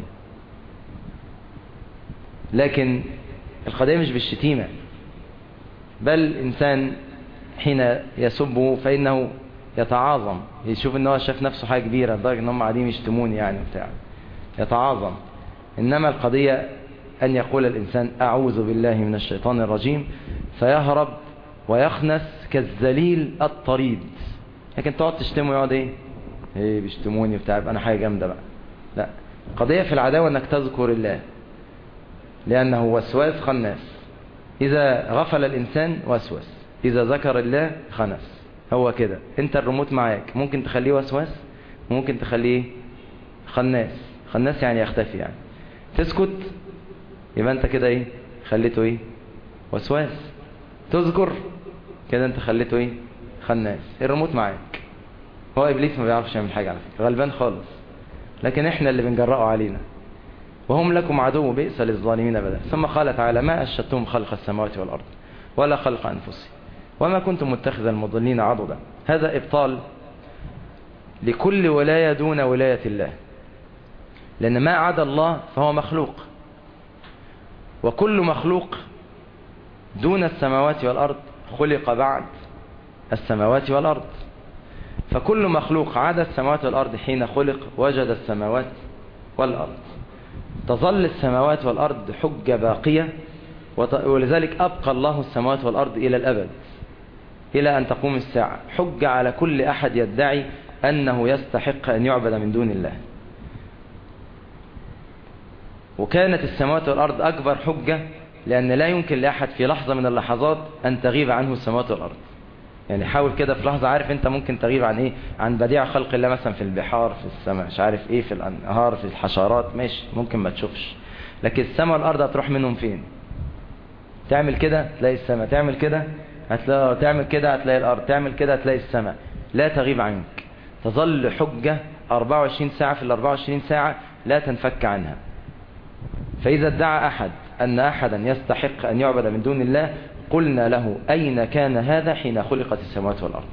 لكن القضية مش بالشتيمة بل الإنسان حين يسبه فإنه يتعاظم يشوف ان هو شاف نفسه حاجة كبيرة لدرجة ان هم قاعدين يشتموني يعني بتاع يتعاظم إنما القضية أن يقول الإنسان أعوذ بالله من الشيطان الرجيم فيهرب ويخنس كالذليل الطريد لكن تقعد تشتمه يقعد ايه ايه بيشتموني بتاع انا حاجة جامدة بقى لا القضية في العداوة انك تذكر الله لأنه وسواس خناس إذا غفل الإنسان وسوس إذا ذكر الله خنس هو كده انت الريموت معاك ممكن تخليه وسواس ممكن تخليه خناس خناس يعني يختفي يعني تسكت يبقى انت كده ايه خليته ايه وسواس تذكر كده انت خليته ايه خناس الريموت معاك هو ابليس ما بيعرفش يعمل حاجه على فكره غلبان خالص لكن احنا اللي بنجرأه علينا وهم لكم عدو بئس للظالمين بدلا ثم قال تعالى ما أشهدتم خلق السماوات والأرض ولا خلق أنفسهم وما كنتم متخذ المضلين عضدا هذا إبطال لكل ولاية دون ولاية الله لأن ما عدا الله فهو مخلوق وكل مخلوق دون السماوات والأرض خلق بعد السماوات والأرض فكل مخلوق عدا السماوات والأرض حين خلق وجد السماوات والأرض تظل السماوات والأرض حجة باقية ولذلك أبقى الله السماوات والأرض إلى الأبد إلى أن تقوم الساعة حجة على كل أحد يدعي أنه يستحق أن يعبد من دون الله وكانت السماوات والأرض أكبر حجة لأن لا يمكن لأحد في لحظة من اللحظات أن تغيب عنه السماوات والأرض يعني حاول كده في لحظة عارف انت ممكن تغيب عن ايه عن بديع خلق الله مثلا في البحار في السماء مش عارف ايه في الانهار في الحشرات ماشي ممكن ما تشوفش لكن السماء والارض هتروح منهم فين تعمل كده تلاقي السماء تعمل كده هتلاقي تعمل كده هتلاقي الارض تعمل كده هتلاقي السماء لا تغيب عنك تظل حجة 24 ساعة في ال 24 ساعة لا تنفك عنها فإذا ادعى أحد أن أحدا يستحق أن يعبد من دون الله قلنا له أين كان هذا حين خلقت السماوات والأرض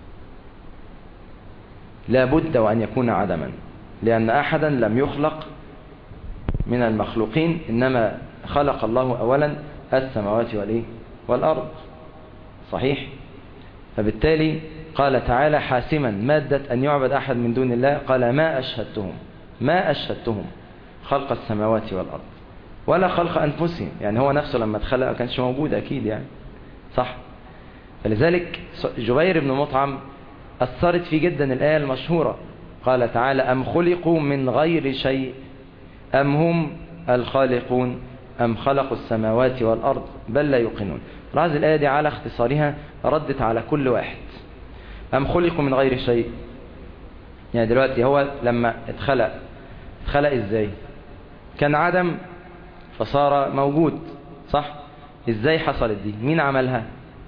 لا بد وأن يكون عدما لأن أحدا لم يخلق من المخلوقين إنما خلق الله أولا السماوات والإيه والأرض صحيح فبالتالي قال تعالى حاسما مادة أن يعبد أحد من دون الله قال ما أشهدتهم ما أشهدتهم خلق السماوات والأرض ولا خلق أنفسهم يعني هو نفسه لما اتخلق ما كانش موجود أكيد يعني صح فلذلك جبير بن مطعم أثرت فيه جدا الآية المشهورة قال تعالى أم خلقوا من غير شيء أم هم الخالقون أم خلقوا السماوات والأرض بل لا يوقنون لاحظ الآية دي على اختصارها ردت على كل واحد أم خلقوا من غير شيء يعني دلوقتي هو لما اتخلق اتخلق ازاي كان عدم فصار موجود صح ازاي حصلت دي مين عملها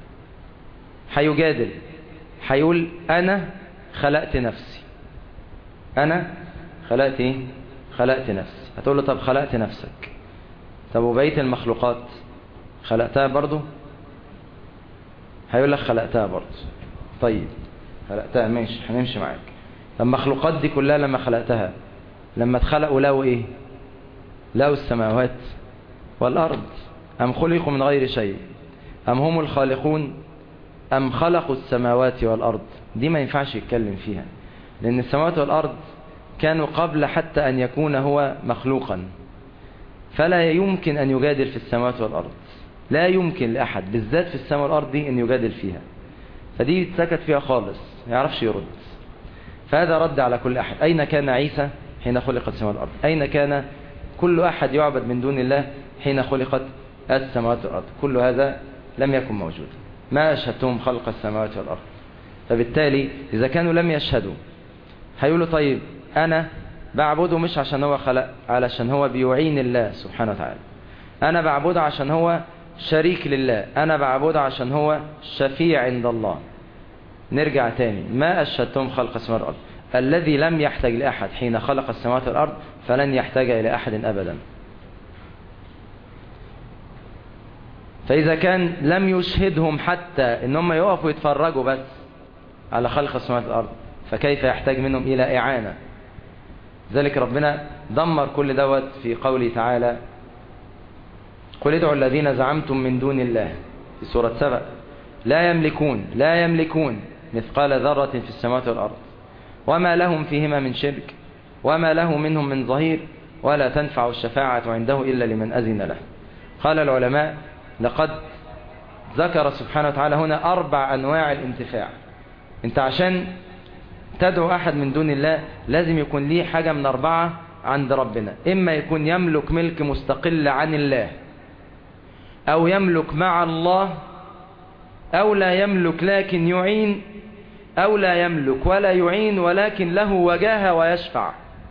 هيجادل هيقول انا خلقت نفسي انا خلقت ايه خلقت نفسي هتقول له طب خلقت نفسك طب وبقيه المخلوقات خلقتها برضو هيقول لك خلقتها برضو طيب خلقتها ماشي هنمشي معاك المخلوقات دي كلها لما خلقتها لما اتخلقوا لقوا ايه لقوا السماوات والأرض أم خلقوا من غير شيء أم هم الخالقون أم خلقوا السماوات والأرض دي ما ينفعش يتكلم فيها لأن السماوات والأرض كانوا قبل حتى أن يكون هو مخلوقا فلا يمكن أن يجادل في السماوات والأرض لا يمكن لأحد بالذات في السماء والأرض دي أن يجادل فيها فدي يتسكت فيها خالص ما يعرفش يرد فهذا رد على كل أحد أين كان عيسى حين خلقت السماء والأرض أين كان كل أحد يعبد من دون الله حين خلقت السماوات والأرض كل هذا لم يكن موجودا ما أشهدتهم خلق السماوات والأرض فبالتالي إذا كانوا لم يشهدوا هيقولوا طيب أنا بعبده مش عشان هو خلق علشان هو بيعين الله سبحانه وتعالى أنا بعبده عشان هو شريك لله أنا بعبده عشان هو شفيع عند الله نرجع تاني ما أشهدتهم خلق السماوات والأرض الذي لم يحتاج لأحد حين خلق السماوات والأرض فلن يحتاج إلى أحد أبدا فإذا كان لم يشهدهم حتى إن هم يقفوا يتفرجوا بس على خلق السماوات والأرض فكيف يحتاج منهم إلى إعانة ذلك ربنا دمر كل دوت في قوله تعالى قل ادعوا الذين زعمتم من دون الله في سورة سبأ لا يملكون لا يملكون مثقال ذرة في السماوات والأرض وما لهم فيهما من شرك وما له منهم من ظهير ولا تنفع الشفاعة عنده إلا لمن أذن له قال العلماء لقد ذكر سبحانه وتعالى هنا أربع أنواع الانتفاع انت عشان تدعو أحد من دون الله لازم يكون ليه حاجة من أربعة عند ربنا إما يكون يملك ملك مستقل عن الله أو يملك مع الله أو لا يملك لكن يعين أو لا يملك ولا يعين ولكن له وجاهة ويشفع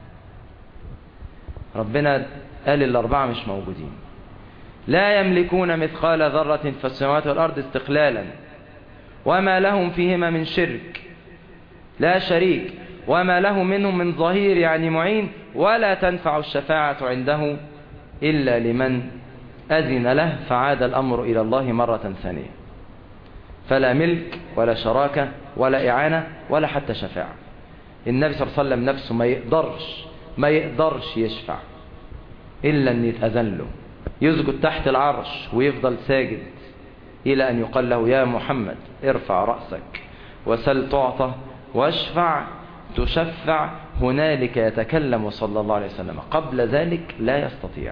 ربنا قال الأربعة مش موجودين لا يملكون مثقال ذرة في السماوات والأرض استقلالا وما لهم فيهما من شرك لا شريك وما له منهم من ظهير يعني معين ولا تنفع الشفاعة عنده إلا لمن أذن له فعاد الأمر إلى الله مرة ثانية فلا ملك ولا شراكة ولا إعانة ولا حتى شفاعة النبي صلى الله عليه وسلم نفسه ما يقدرش ما يقدرش يشفع إلا أن يتأذن له يسجد تحت العرش ويفضل ساجد إلى أن يقال له يا محمد ارفع رأسك وسل تعطى واشفع تشفع هنالك يتكلم صلى الله عليه وسلم قبل ذلك لا يستطيع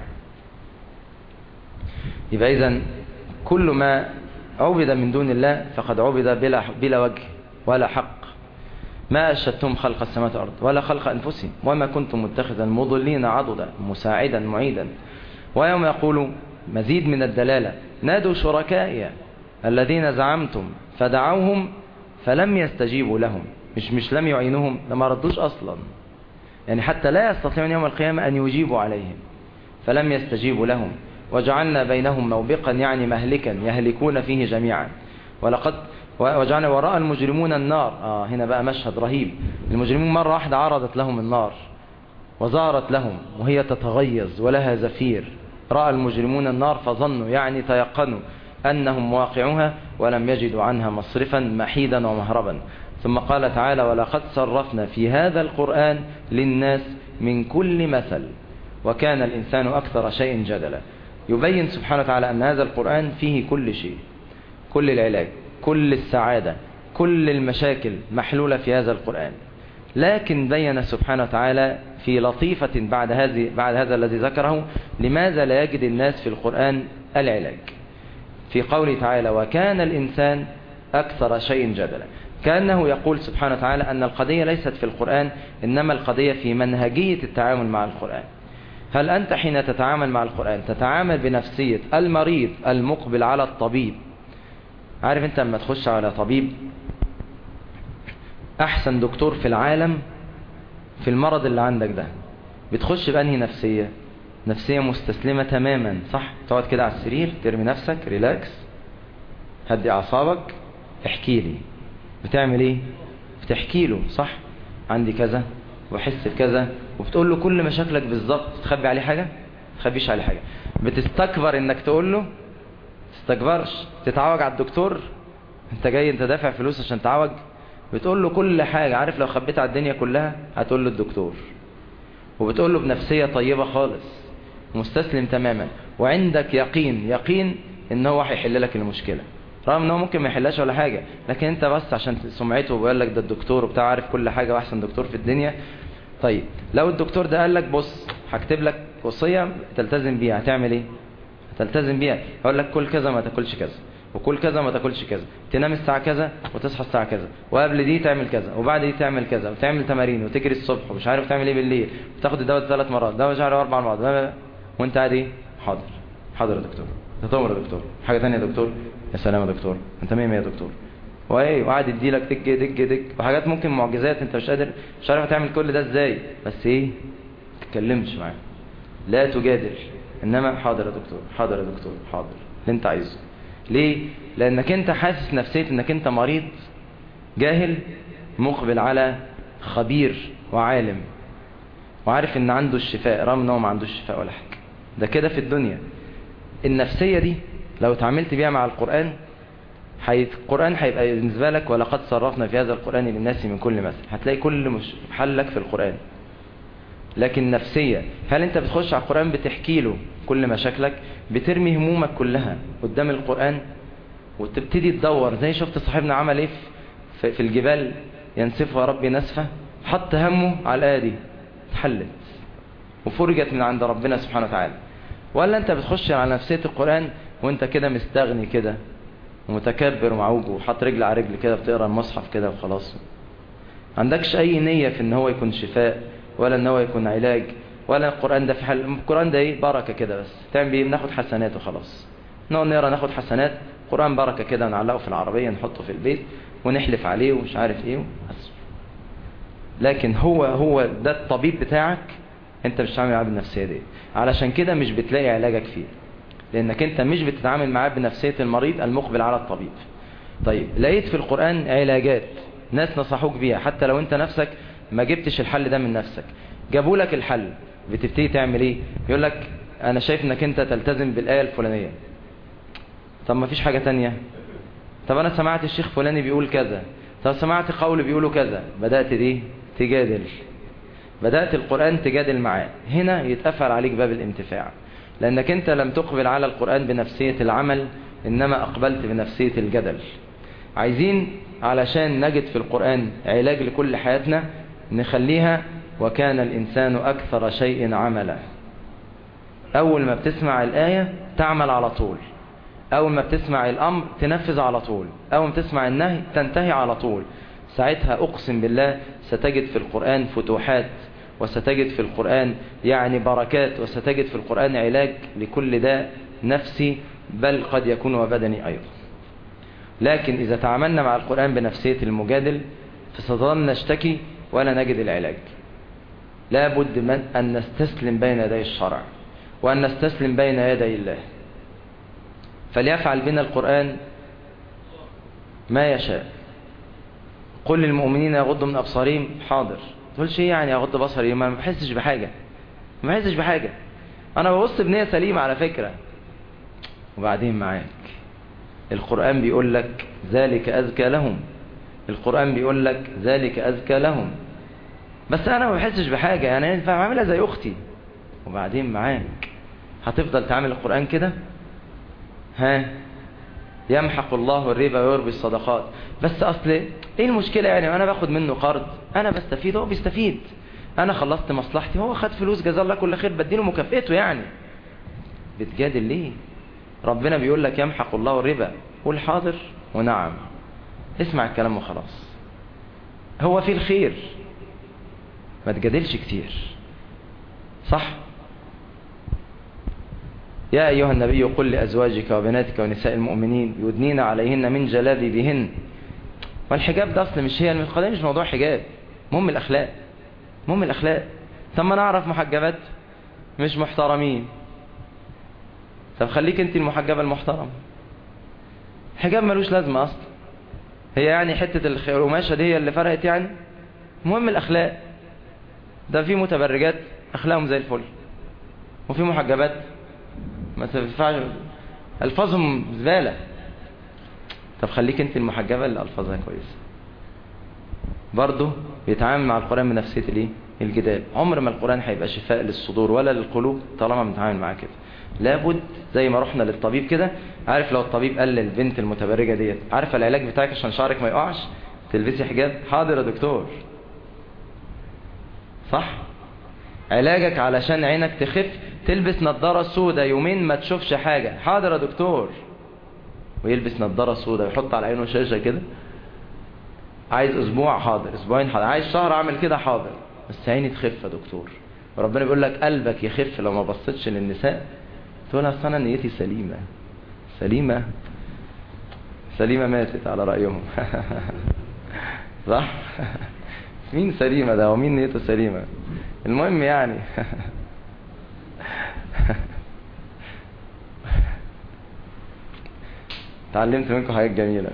يبقى إذن كل ما عبد من دون الله فقد عبد بلا, بلا وجه ولا حق ما أشدتم خلق السماوات والأرض ولا خلق أنفسهم وما كنتم متخذا مضلين عضدا مساعدا معيدا ويوم يقول مزيد من الدلالة نادوا شركائي الذين زعمتم فدعوهم فلم يستجيبوا لهم مش مش لم يعينوهم لما ردوش أصلا يعني حتى لا يستطيعون يوم القيامة أن يجيبوا عليهم فلم يستجيبوا لهم وجعلنا بينهم موبقا يعني مهلكا يهلكون فيه جميعا ولقد وجعلنا وراء المجرمون النار آه هنا بقى مشهد رهيب المجرمون مرة واحدة عرضت لهم النار وظهرت لهم وهي تتغيظ ولها زفير رأى المجرمون النار فظنوا يعني تيقنوا أنهم واقعوها ولم يجدوا عنها مصرفا محيدا ومهربا ثم قال تعالى ولقد صرفنا في هذا القرآن للناس من كل مثل وكان الإنسان أكثر شيء جدلا يبين سبحانه وتعالى أن هذا القرآن فيه كل شيء كل العلاج كل السعادة كل المشاكل محلولة في هذا القرآن لكن بين سبحانه وتعالى في لطيفة بعد هذه بعد هذا الذي ذكره لماذا لا يجد الناس في القرآن العلاج في قوله تعالى وكان الإنسان أكثر شيء جدلا كأنه يقول سبحانه وتعالى أن القضية ليست في القرآن إنما القضية في منهجية التعامل مع القرآن هل أنت حين تتعامل مع القرآن تتعامل بنفسية المريض المقبل على الطبيب عارف أنت لما تخش على طبيب أحسن دكتور في العالم في المرض اللي عندك ده بتخش بأنهي نفسية نفسية مستسلمة تماما صح تقعد كده على السرير ترمي نفسك ريلاكس هدي أعصابك احكي لي بتعمل ايه بتحكي له صح عندي كذا وحس بكذا وبتقول له كل مشاكلك بالظبط تخبي عليه حاجة تخبيش عليه حاجة بتستكبر انك تقول له تستكبرش تتعوج على الدكتور انت جاي انت دافع فلوس عشان تعوج بتقول له كل حاجة عارف لو خبيت على الدنيا كلها هتقول له الدكتور وبتقول له بنفسية طيبة خالص مستسلم تماما وعندك يقين يقين ان هو هيحل لك المشكلة رغم ان هو ممكن ما يحلهاش ولا حاجة لكن انت بس عشان سمعته وبيقول لك ده الدكتور وبتاع عارف كل حاجة واحسن دكتور في الدنيا طيب لو الدكتور ده قال لك بص هكتب لك وصية تلتزم بيها هتعمل ايه هتلتزم بيها هقول لك كل كذا ما تاكلش كذا وكل كذا ما تاكلش كذا تنام الساعة كذا وتصحى الساعة كذا وقبل دي تعمل كذا وبعد دي تعمل كذا وتعمل تمارين وتجري الصبح ومش عارف تعمل ايه بالليل وتاخد الدواء ثلاث مرات دواء شهر اربع مرات وانت قاعد ايه حاضر حاضر يا دكتور تطور يا دكتور حاجة ثانيه يا دكتور يا سلام يا دكتور انت مية مية يا دكتور وايه وقعد يديلك دك دك دك وحاجات ممكن معجزات انت مش قادر مش عارف تعمل كل ده ازاي بس ايه تتكلمش معاه لا تجادل انما حاضر يا دكتور حاضر يا دكتور حاضر اللي انت عايزه ليه لانك انت حاسس نفسية انك انت مريض جاهل مقبل على خبير وعالم وعارف ان عنده الشفاء رغم ان هو ما عندوش شفاء ولا حاجة ده كده في الدنيا النفسية دي لو اتعاملت بيها مع القرآن حي... القرآن هيبقى بالنسبة لك ولقد صرفنا في هذا القرآن للناس من كل مثل هتلاقي كل مش... حلك في القرآن لكن نفسية هل انت بتخش على القرآن بتحكي له كل مشاكلك بترمي همومك كلها قدام القرآن وتبتدي تدور زي شفت صاحبنا عمل ايه في, في الجبال ينسفها ربي نسفة حط همه على الآية دي اتحلت وفرجت من عند ربنا سبحانه وتعالى ولا انت بتخش على نفسية القرآن وانت كده مستغني كده ومتكبر ومعوج وحط رجل على رجل كده بتقرا المصحف كده وخلاص عندكش اي نية في ان هو يكون شفاء ولا ان هو يكون علاج ولا القرآن ده في حل القرآن ده ايه بركة كده بس تعمل بيه بناخد حسنات وخلاص نقعد نقرا ناخد حسنات قرآن بركة كده نعلقه في العربية نحطه في البيت ونحلف عليه ومش عارف ايه بس لكن هو هو ده الطبيب بتاعك انت مش بتتعامل معاه بالنفسية دي علشان كده مش بتلاقي علاجك فيه لانك انت مش بتتعامل معاه بنفسية المريض المقبل على الطبيب طيب لقيت في القرآن علاجات ناس نصحوك بيها حتى لو انت نفسك ما جبتش الحل ده من نفسك جابوا لك الحل بتبتدي تعمل ايه يقول لك انا شايف انك انت تلتزم بالآية الفلانية طب ما فيش حاجة تانية طب انا سمعت الشيخ فلاني بيقول كذا طب سمعت قول بيقولوا كذا بدأت دي تجادل بدأت القرآن تجادل معاه هنا يتقفل عليك باب الانتفاع لأنك أنت لم تقبل على القرآن بنفسية العمل إنما أقبلت بنفسية الجدل عايزين علشان نجد في القرآن علاج لكل حياتنا نخليها وكان الإنسان أكثر شيء عملا أول ما بتسمع الآية تعمل على طول أول ما بتسمع الأمر تنفذ على طول أول ما تسمع النهي تنتهي على طول ساعتها أقسم بالله ستجد في القرآن فتوحات وستجد في القرآن يعني بركات وستجد في القرآن علاج لكل داء نفسي بل قد يكون وبدني أيضا لكن إذا تعاملنا مع القرآن بنفسية المجادل فستظل نشتكي ولا نجد العلاج لا بد من أن نستسلم بين يدي الشرع وأن نستسلم بين يدي الله فليفعل بنا القرآن ما يشاء قل للمؤمنين يغضوا من أبصارهم حاضر تقول شيء يعني أغض بصري ما بحسش بحاجة ما بحسش بحاجة أنا ببص بنية سليمة على فكرة وبعدين معاك القرآن بيقول لك ذلك أزكى لهم القرآن بيقول لك ذلك أزكى لهم بس أنا ما بحسش بحاجة يعني أنا بعملها زي أختي وبعدين معاك هتفضل تعمل القرآن كده ها يمحق الله الربا ويربي الصدقات بس أصل إيه المشكلة يعني أنا باخد منه قرض أنا بستفيد هو بيستفيد أنا خلصت مصلحتي هو خد فلوس جزاه الله كل خير بديله مكافئته يعني بتجادل ليه ربنا بيقول لك يمحق الله الربا قول حاضر ونعم اسمع الكلام وخلاص هو في الخير ما تجادلش كتير صح يا أيها النبي قل لأزواجك وبناتك ونساء المؤمنين يدنين عليهن من جلابيبهن والحجاب ده أصل مش هي القضية مش موضوع حجاب مهم الأخلاق مهم الأخلاق طب ما نعرف محجبات مش محترمين طب خليك انت المحجبة المحترمة حجاب ملوش لازمة أصلا هي يعني حتة القماشة دي هي اللي فرقت يعني مهم الأخلاق ده في متبرجات أخلاقهم زي الفل وفي محجبات ما تنفعش ألفاظهم زبالة طب خليك انت المحجبة اللي ألفاظها كويسة برضه بيتعامل مع القرآن بنفسية الايه الجدال عمر ما القرآن هيبقى شفاء للصدور ولا للقلوب طالما بنتعامل معاه كده لابد زي ما رحنا للطبيب كده عارف لو الطبيب قال للبنت المتبرجة ديت عارف العلاج بتاعك عشان شعرك ما يقعش تلبسي حجاب حاضر يا دكتور صح علاجك علشان عينك تخف تلبس نظارة سودة يومين ما تشوفش حاجة حاضر يا دكتور ويلبس نظارة سودة ويحط على عينه شاشة كده عايز اسبوع حاضر اسبوعين حاضر عايز شهر اعمل كده حاضر بس عيني تخف يا دكتور وربنا بيقول لك قلبك يخف لو ما بصيتش للنساء تقول اصل انا نيتي سليمة سليمة سليمة ماتت على رأيهم صح مين سليمة ده ومين نيته سليمة المهم يعني تعلمت منكم حاجات جميلة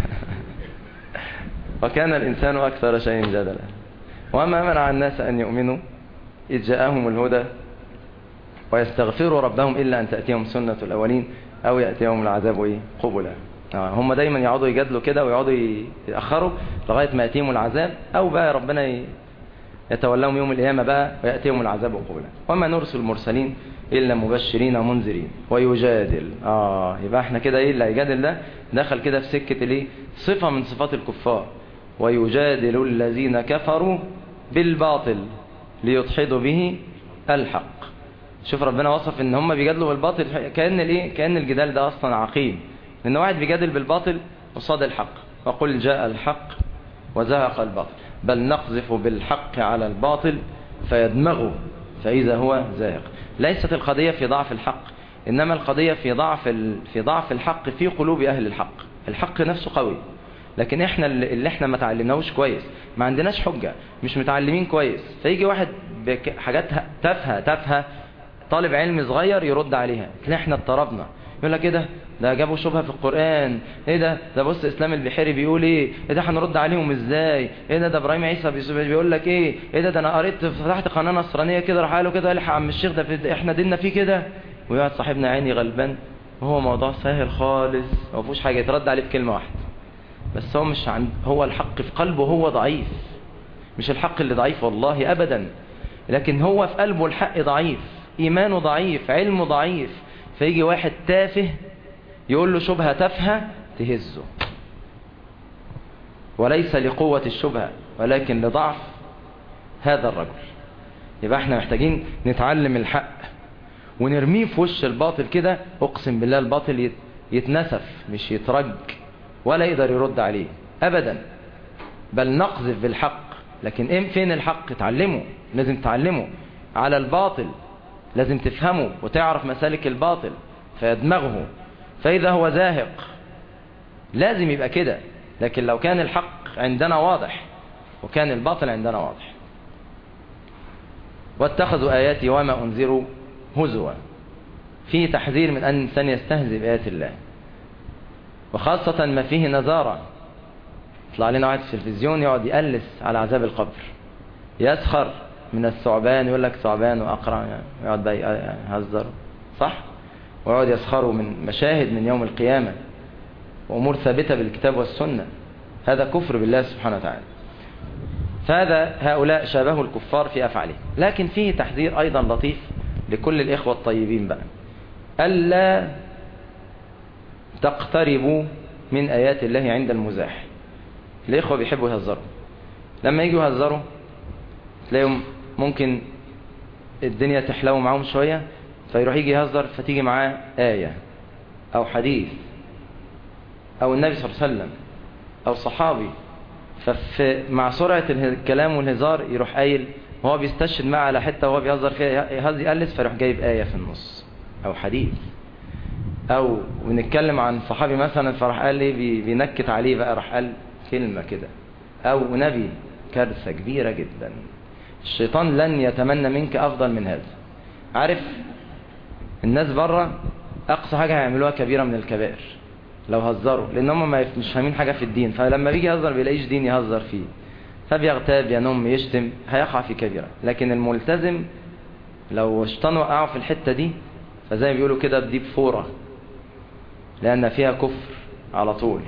وكان الإنسان أكثر شيء جدلا وما منع الناس أن يؤمنوا إذ جاءهم الهدى ويستغفروا ربهم إلا أن تأتيهم سنة الأولين أو يأتيهم العذاب إيه قبلا هم دايما يقعدوا يجادلوا كده ويقعدوا يأخروا لغاية ما يأتيهم العذاب أو بقى ربنا يتولهم يوم القيامة بقى ويأتيهم العذاب قبلا وما نرسل المرسلين إلا مبشرين ومنذرين ويجادل آه يبقى احنا كده ايه اللي هيجادل ده دخل كده في سكة الايه صفة من صفات الكفار ويجادل الذين كفروا بالباطل ليدحضوا به الحق شوف ربنا وصف ان هم بيجادلوا بالباطل كأن الايه كأن الجدال ده اصلا عقيم لان واحد بيجادل بالباطل قصاد الحق وقل جاء الحق وزهق الباطل بل نقذف بالحق على الباطل فيدمغه فإذا هو زاهق ليست القضية في ضعف الحق إنما القضية في ضعف في ضعف الحق في قلوب أهل الحق الحق نفسه قوي لكن احنا اللي احنا ما تعلمناهوش كويس ما عندناش حجة مش متعلمين كويس فيجي واحد بحاجات تافهه تافهه طالب علم صغير يرد عليها تلاقي احنا اضطربنا يقول لك ايه ده ده جابوا شبهه في القرآن ايه ده ده بص اسلام البحيري بيقول ايه ايه ده هنرد عليهم ازاي ايه ده ده ابراهيم عيسى بيقول لك ايه ايه ده ده انا قريت فتحت قناه نصرانيه كده راح قالوا كده الحق عم الشيخ ده احنا ديننا فيه كده ويقعد صاحبنا عيني غلبان وهو موضوع سهل خالص ما فيهوش حاجه يترد عليه بكلمه واحده بس هو مش عند هو الحق في قلبه هو ضعيف مش الحق اللي ضعيف والله ابدا لكن هو في قلبه الحق ضعيف إيمانه ضعيف علمه ضعيف فيجي واحد تافه يقول له شبهة تافهة تهزه وليس لقوة الشبهة ولكن لضعف هذا الرجل يبقى احنا محتاجين نتعلم الحق ونرميه في وش الباطل كده اقسم بالله الباطل يتنسف مش يترج ولا يقدر يرد عليه ابدا بل نقذف بالحق لكن ايه فين الحق تعلمه لازم تعلمه على الباطل لازم تفهمه وتعرف مسالك الباطل فيدمغه فإذا هو زاهق لازم يبقى كده لكن لو كان الحق عندنا واضح وكان الباطل عندنا واضح واتخذوا آياتي وما أنذروا هزوا فيه تحذير من أن الإنسان يستهزئ بآيات الله وخاصة ما فيه نزارة يطلع لنا واحد في التلفزيون يقعد يقلس على عذاب القبر يسخر من الثعبان يقول لك ثعبان وأقرع يعني يقعد بقى يهزر صح ويقعد يسخروا من مشاهد من يوم القيامة وأمور ثابتة بالكتاب والسنة هذا كفر بالله سبحانه وتعالى فهذا هؤلاء شابهوا الكفار في أفعاله لكن فيه تحذير أيضا لطيف لكل الإخوة الطيبين بقى ألا تقتربوا من آيات الله عند المزاح الإخوة بيحبوا يهزروا لما يجوا يهزروا تلاقيهم ممكن الدنيا تحلو معاهم شوية فيروح يجي يهزر فتيجي معاه آية أو حديث أو النبي صلى الله عليه وسلم أو صحابي فمع سرعة الكلام والهزار يروح قايل وهو بيستشهد معاه على حتة وهو بيهزر فيها يقلس فيروح جايب آية في النص أو حديث أو بنتكلم عن صحابي مثلا فراح قال لي بينكت عليه بقى راح قال كلمة كده أو نبي كارثة كبيرة جدا الشيطان لن يتمنى منك أفضل من هذا عارف الناس بره أقصى حاجة هيعملوها كبيرة من الكبائر لو هزروا لأن هم مش فاهمين حاجة في الدين فلما بيجي يهزر بيلاقيش دين يهزر فيه فبيغتاب ينم يشتم هيقع في كبيرة لكن الملتزم لو الشيطان وقعوا في الحتة دي فزي ما بيقولوا كده بدي بفورة لأن فيها كفر على طول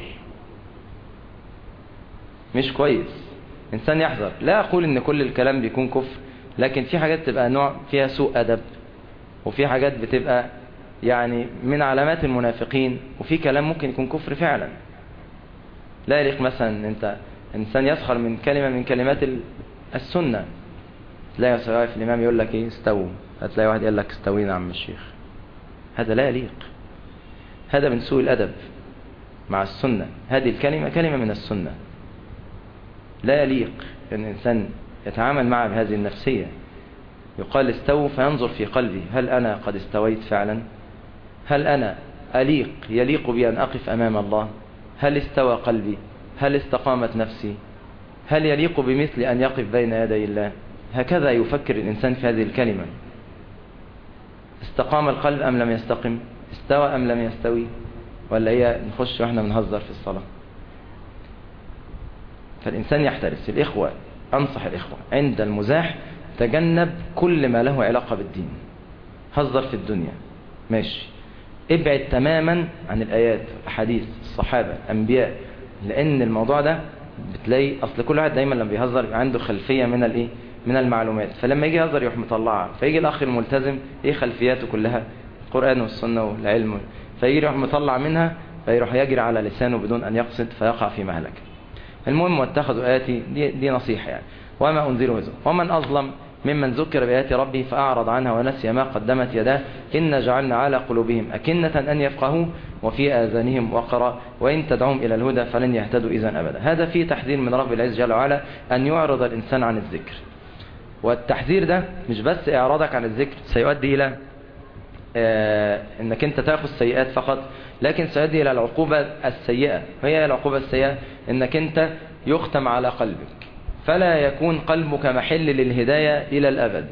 مش كويس إنسان يحذر لا أقول إن كل الكلام بيكون كفر لكن في حاجات تبقى نوع فيها سوء أدب وفي حاجات بتبقى يعني من علامات المنافقين وفي كلام ممكن يكون كفر فعلا لا يليق مثلا انت انسان يسخر من كلمة من كلمات السنة تلاقي واقف الامام يقول لك ايه استووا هتلاقي واحد يقول لك استوينا يا عم الشيخ هذا لا يليق هذا من سوء الادب مع السنة هذه الكلمة كلمة من السنة لا يليق ان الانسان يتعامل معها بهذه النفسية يقال استووا فينظر في قلبي هل أنا قد استويت فعلا هل أنا أليق يليق بي أن أقف أمام الله هل استوى قلبي هل استقامت نفسي هل يليق بمثل أن يقف بين يدي الله هكذا يفكر الإنسان في هذه الكلمة استقام القلب أم لم يستقم استوى أم لم يستوي ولا هي نخش وإحنا بنهزر في الصلاة فالإنسان يحترس الإخوة أنصح الإخوة عند المزاح تجنب كل ما له علاقة بالدين هزر في الدنيا ماشي ابعد تماما عن الآيات الحديث الصحابة الأنبياء لأن الموضوع ده بتلاقي أصل كل واحد دايما لما بيهزر عنده خلفية من الإيه من المعلومات فلما يجي يهزر يروح مطلعها فيجي الأخ الملتزم إيه خلفياته كلها القرآن والسنة والعلم فيجي يروح مطلع منها فيروح يجري على لسانه بدون أن يقصد فيقع في مهلكة المهم واتخذوا آياتي دي, دي نصيحة يعني وما أنذره هزو ومن أظلم ممن ذكر بآيات ربه فأعرض عنها ونسي ما قدمت يداه إن جعلنا على قلوبهم أكنة أن يفقهوا وفي آذانهم وقرا وإن تدعوهم إلى الهدى فلن يهتدوا إذا أبدا هذا فيه تحذير من رب العز جل وعلا أن يعرض الإنسان عن الذكر والتحذير ده مش بس إعراضك عن الذكر سيؤدي إلى آه انك انت تاخذ سيئات فقط لكن سيؤدي الى العقوبة السيئة وهي العقوبة السيئة انك انت يختم على قلبك فلا يكون قلبك محل للهداية إلى الأبد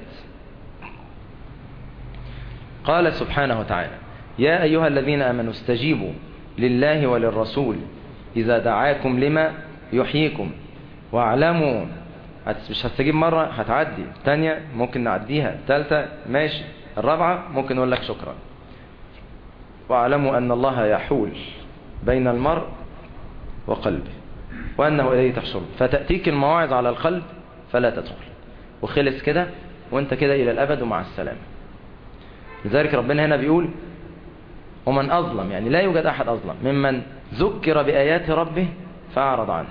قال سبحانه وتعالى يا أيها الذين آمنوا استجيبوا لله وللرسول إذا دعاكم لما يحييكم واعلموا مش هستجيب مرة هتعدي الثانية ممكن نعديها الثالثة ماشي الرابعة ممكن نقول لك شكرا واعلموا أن الله يحول بين المرء وقلبه وأنه إليه تحشر فتأتيك المواعظ على القلب فلا تدخل وخلص كده وانت كده إلى الأبد ومع السلامة لذلك ربنا هنا بيقول ومن أظلم يعني لا يوجد أحد أظلم ممن ذكر بآيات ربه فأعرض عنه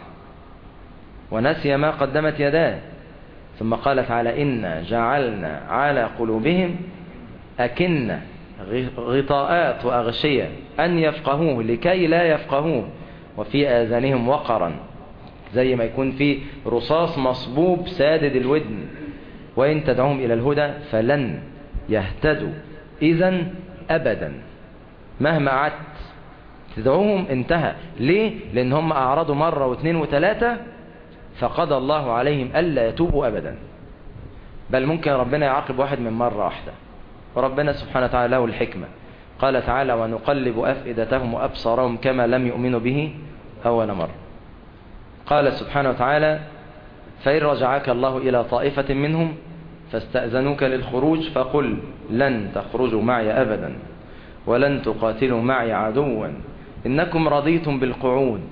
ونسي ما قدمت يداه ثم قال تعالى إنا جعلنا على قلوبهم أكنة غطاءات وأغشية أن يفقهوه لكي لا يفقهوه وفي آذانهم وقرا زي ما يكون في رصاص مصبوب سادد الودن وإن تدعوهم إلى الهدى فلن يهتدوا إذا أبدا مهما عدت تدعوهم انتهى ليه لأن هم أعرضوا مرة واثنين وثلاثة فقضى الله عليهم ألا يتوبوا أبدا بل ممكن ربنا يعاقب واحد من مرة واحدة وربنا سبحانه وتعالى له الحكمة قال تعالى ونقلب أفئدتهم وأبصارهم كما لم يؤمنوا به أول مرة قال سبحانه وتعالى فإن رجعك الله إلى طائفة منهم فاستأذنوك للخروج فقل لن تخرجوا معي أبدا ولن تقاتلوا معي عدوا إنكم رضيتم بالقعود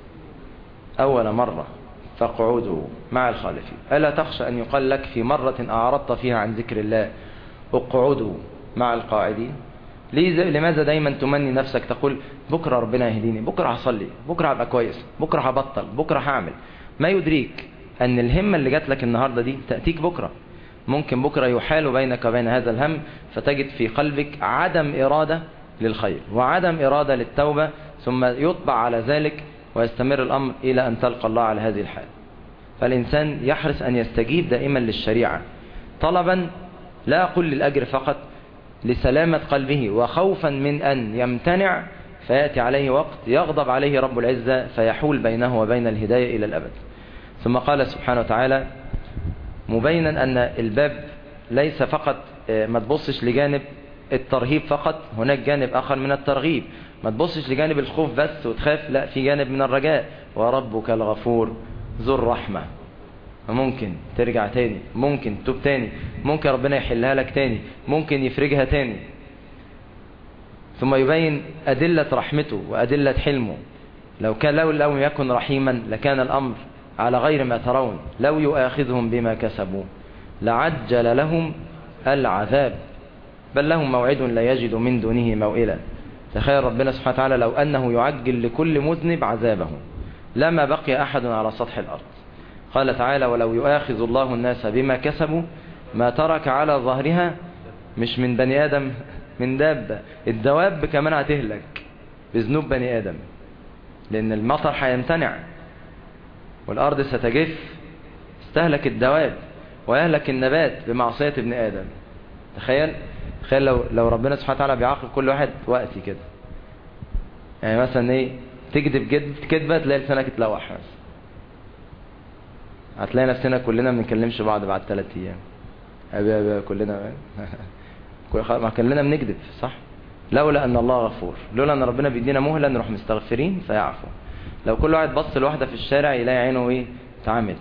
أول مرة فاقعدوا مع الخالفين ألا تخشى أن يقال لك في مرة أعرضت فيها عن ذكر الله اقعدوا مع القاعدين لماذا دايما تمني نفسك تقول بكرة ربنا يهديني بكرة هصلي بكرة هبقى كويس بكرة هبطل بكرة هعمل ما يدريك أن الهمة اللي جات لك النهاردة دي تأتيك بكرة ممكن بكرة يحال بينك وبين هذا الهم فتجد في قلبك عدم إرادة للخير وعدم إرادة للتوبة ثم يطبع على ذلك ويستمر الأمر إلى أن تلقى الله على هذه الحال فالإنسان يحرص أن يستجيب دائما للشريعة طلبا لا أقول للأجر فقط لسلامة قلبه وخوفا من أن يمتنع فيأتي عليه وقت يغضب عليه رب العزة فيحول بينه وبين الهداية إلى الأبد ثم قال سبحانه وتعالى مبينا أن الباب ليس فقط ما تبصش لجانب الترهيب فقط هناك جانب آخر من الترغيب ما تبصش لجانب الخوف بس وتخاف لا في جانب من الرجاء وربك الغفور ذو الرحمة ممكن ترجع تاني ممكن تتوب تاني ممكن ربنا يحلها لك تاني ممكن يفرجها تاني ثم يبين أدلة رحمته وأدلة حلمه لو كان لو لم يكن رحيما لكان الأمر على غير ما ترون لو يؤاخذهم بما كسبوا لعجل لهم العذاب بل لهم موعد لا يجد من دونه موئلا تخيل ربنا سبحانه وتعالى لو أنه يعجل لكل مذنب عذابه لما بقي أحد على سطح الأرض قال تعالى ولو يؤاخذ الله الناس بما كسبوا ما ترك على ظهرها مش من بني آدم من دابة الدواب كمان هتهلك بذنوب بني آدم لأن المطر هيمتنع والأرض ستجف استهلك الدواب ويهلك النبات بمعصية ابن آدم تخيل تخيل لو, لو ربنا سبحانه وتعالى بيعاقب كل واحد وقتي كده يعني مثلا ايه تكذب كذبة تلاقي لسانك اتلوح مثلا هتلاقي نفسنا كلنا ما بنكلمش بعض بعد ثلاث ايام ابي ابي كلنا ما كلنا بنكذب صح لولا ان الله غفور لولا ان ربنا بيدينا مهله نروح مستغفرين فيعفو لو كل واحد بص لواحده في الشارع يلاقي عينه ايه اتعمت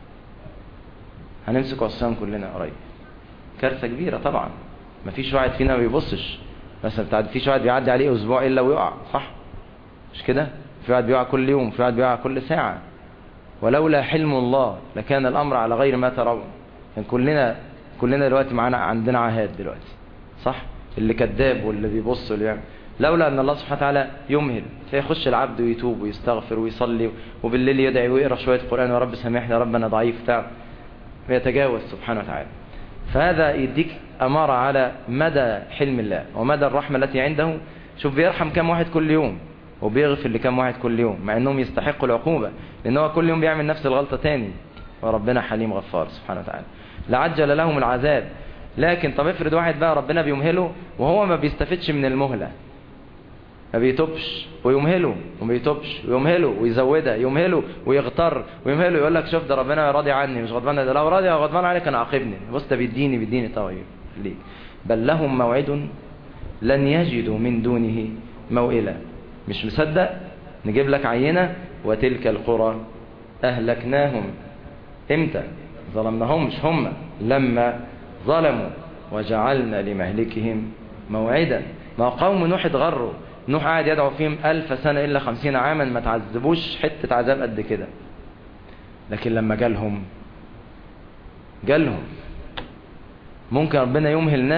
هنمسك عصيان كلنا قريب كارثه كبيره طبعا ما فيش واحد فينا ما بيبصش مثلا فيش واحد بيعدي عليه اسبوع الا ويقع صح مش كده في واحد بيقع كل يوم في واحد بيقع كل ساعه ولولا حلم الله لكان الامر على غير ما ترون يعني كلنا كلنا دلوقتي معانا عندنا عهاد دلوقتي صح اللي كذاب واللي بيبص واللي يعمل لولا ان الله سبحانه وتعالى يمهل فيخش العبد ويتوب ويستغفر ويصلي وبالليل يدعي ويقرا شويه قران يا رب سامحني يا رب انا ضعيف بتاع ويتجاوز سبحانه وتعالى فهذا يديك اماره على مدى حلم الله ومدى الرحمه التي عنده شوف بيرحم كم واحد كل يوم وبيغفر لكم واحد كل يوم مع انهم يستحقوا العقوبة لان هو كل يوم بيعمل نفس الغلطة تاني وربنا حليم غفار سبحانه وتعالى لعجل لهم العذاب لكن طب افرض واحد بقى ربنا بيمهله وهو ما بيستفدش من المهلة ما بيتوبش ويمهله وما بيتوبش ويمهله ويزودها يمهله ويغتر ويمهله يقول لك شوف ده ربنا راضي عني مش غضبان ده لو راضي او غضبان عليك انا عاقبني بص ده بيديني بيديني طيب ليه بل لهم موعد لن يجدوا من دونه موئلا مش مصدق نجيب لك عينة وتلك القرى أهلكناهم امتى ظلمناهمش هم لما ظلموا وجعلنا لمهلكهم موعدا ما قوم نوح اتغروا نوح قاعد يدعو فيهم ألف سنة إلا خمسين عاما ما تعذبوش حتة عذاب قد كده لكن لما جالهم جالهم ممكن ربنا يمهل ناس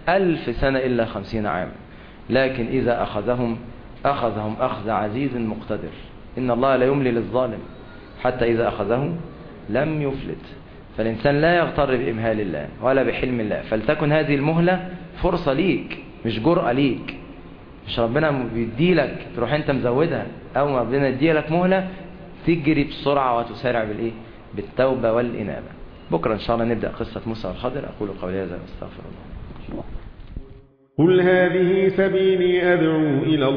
ألف سنة إلا خمسين عام لكن إذا أخذهم أخذهم أخذ عزيز مقتدر إن الله لا يملي للظالم حتى إذا أخذه لم يفلت فالإنسان لا يغتر بإمهال الله ولا بحلم الله فلتكن هذه المهلة فرصة ليك مش جرأة ليك مش ربنا بيديلك تروح انت مزودها او ما ربنا يديلك مهلة تجري بسرعة وتسارع بالايه بالتوبة والإنابة بكرة ان شاء الله نبدأ قصة موسى والخضر اقول قولي هذا واستغفر الله قل هذه سبيلي أدعو إلى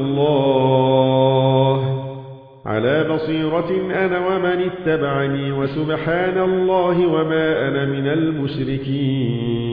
الله على بصيرة أنا ومن اتبعني وسبحان الله وما أنا من المشركين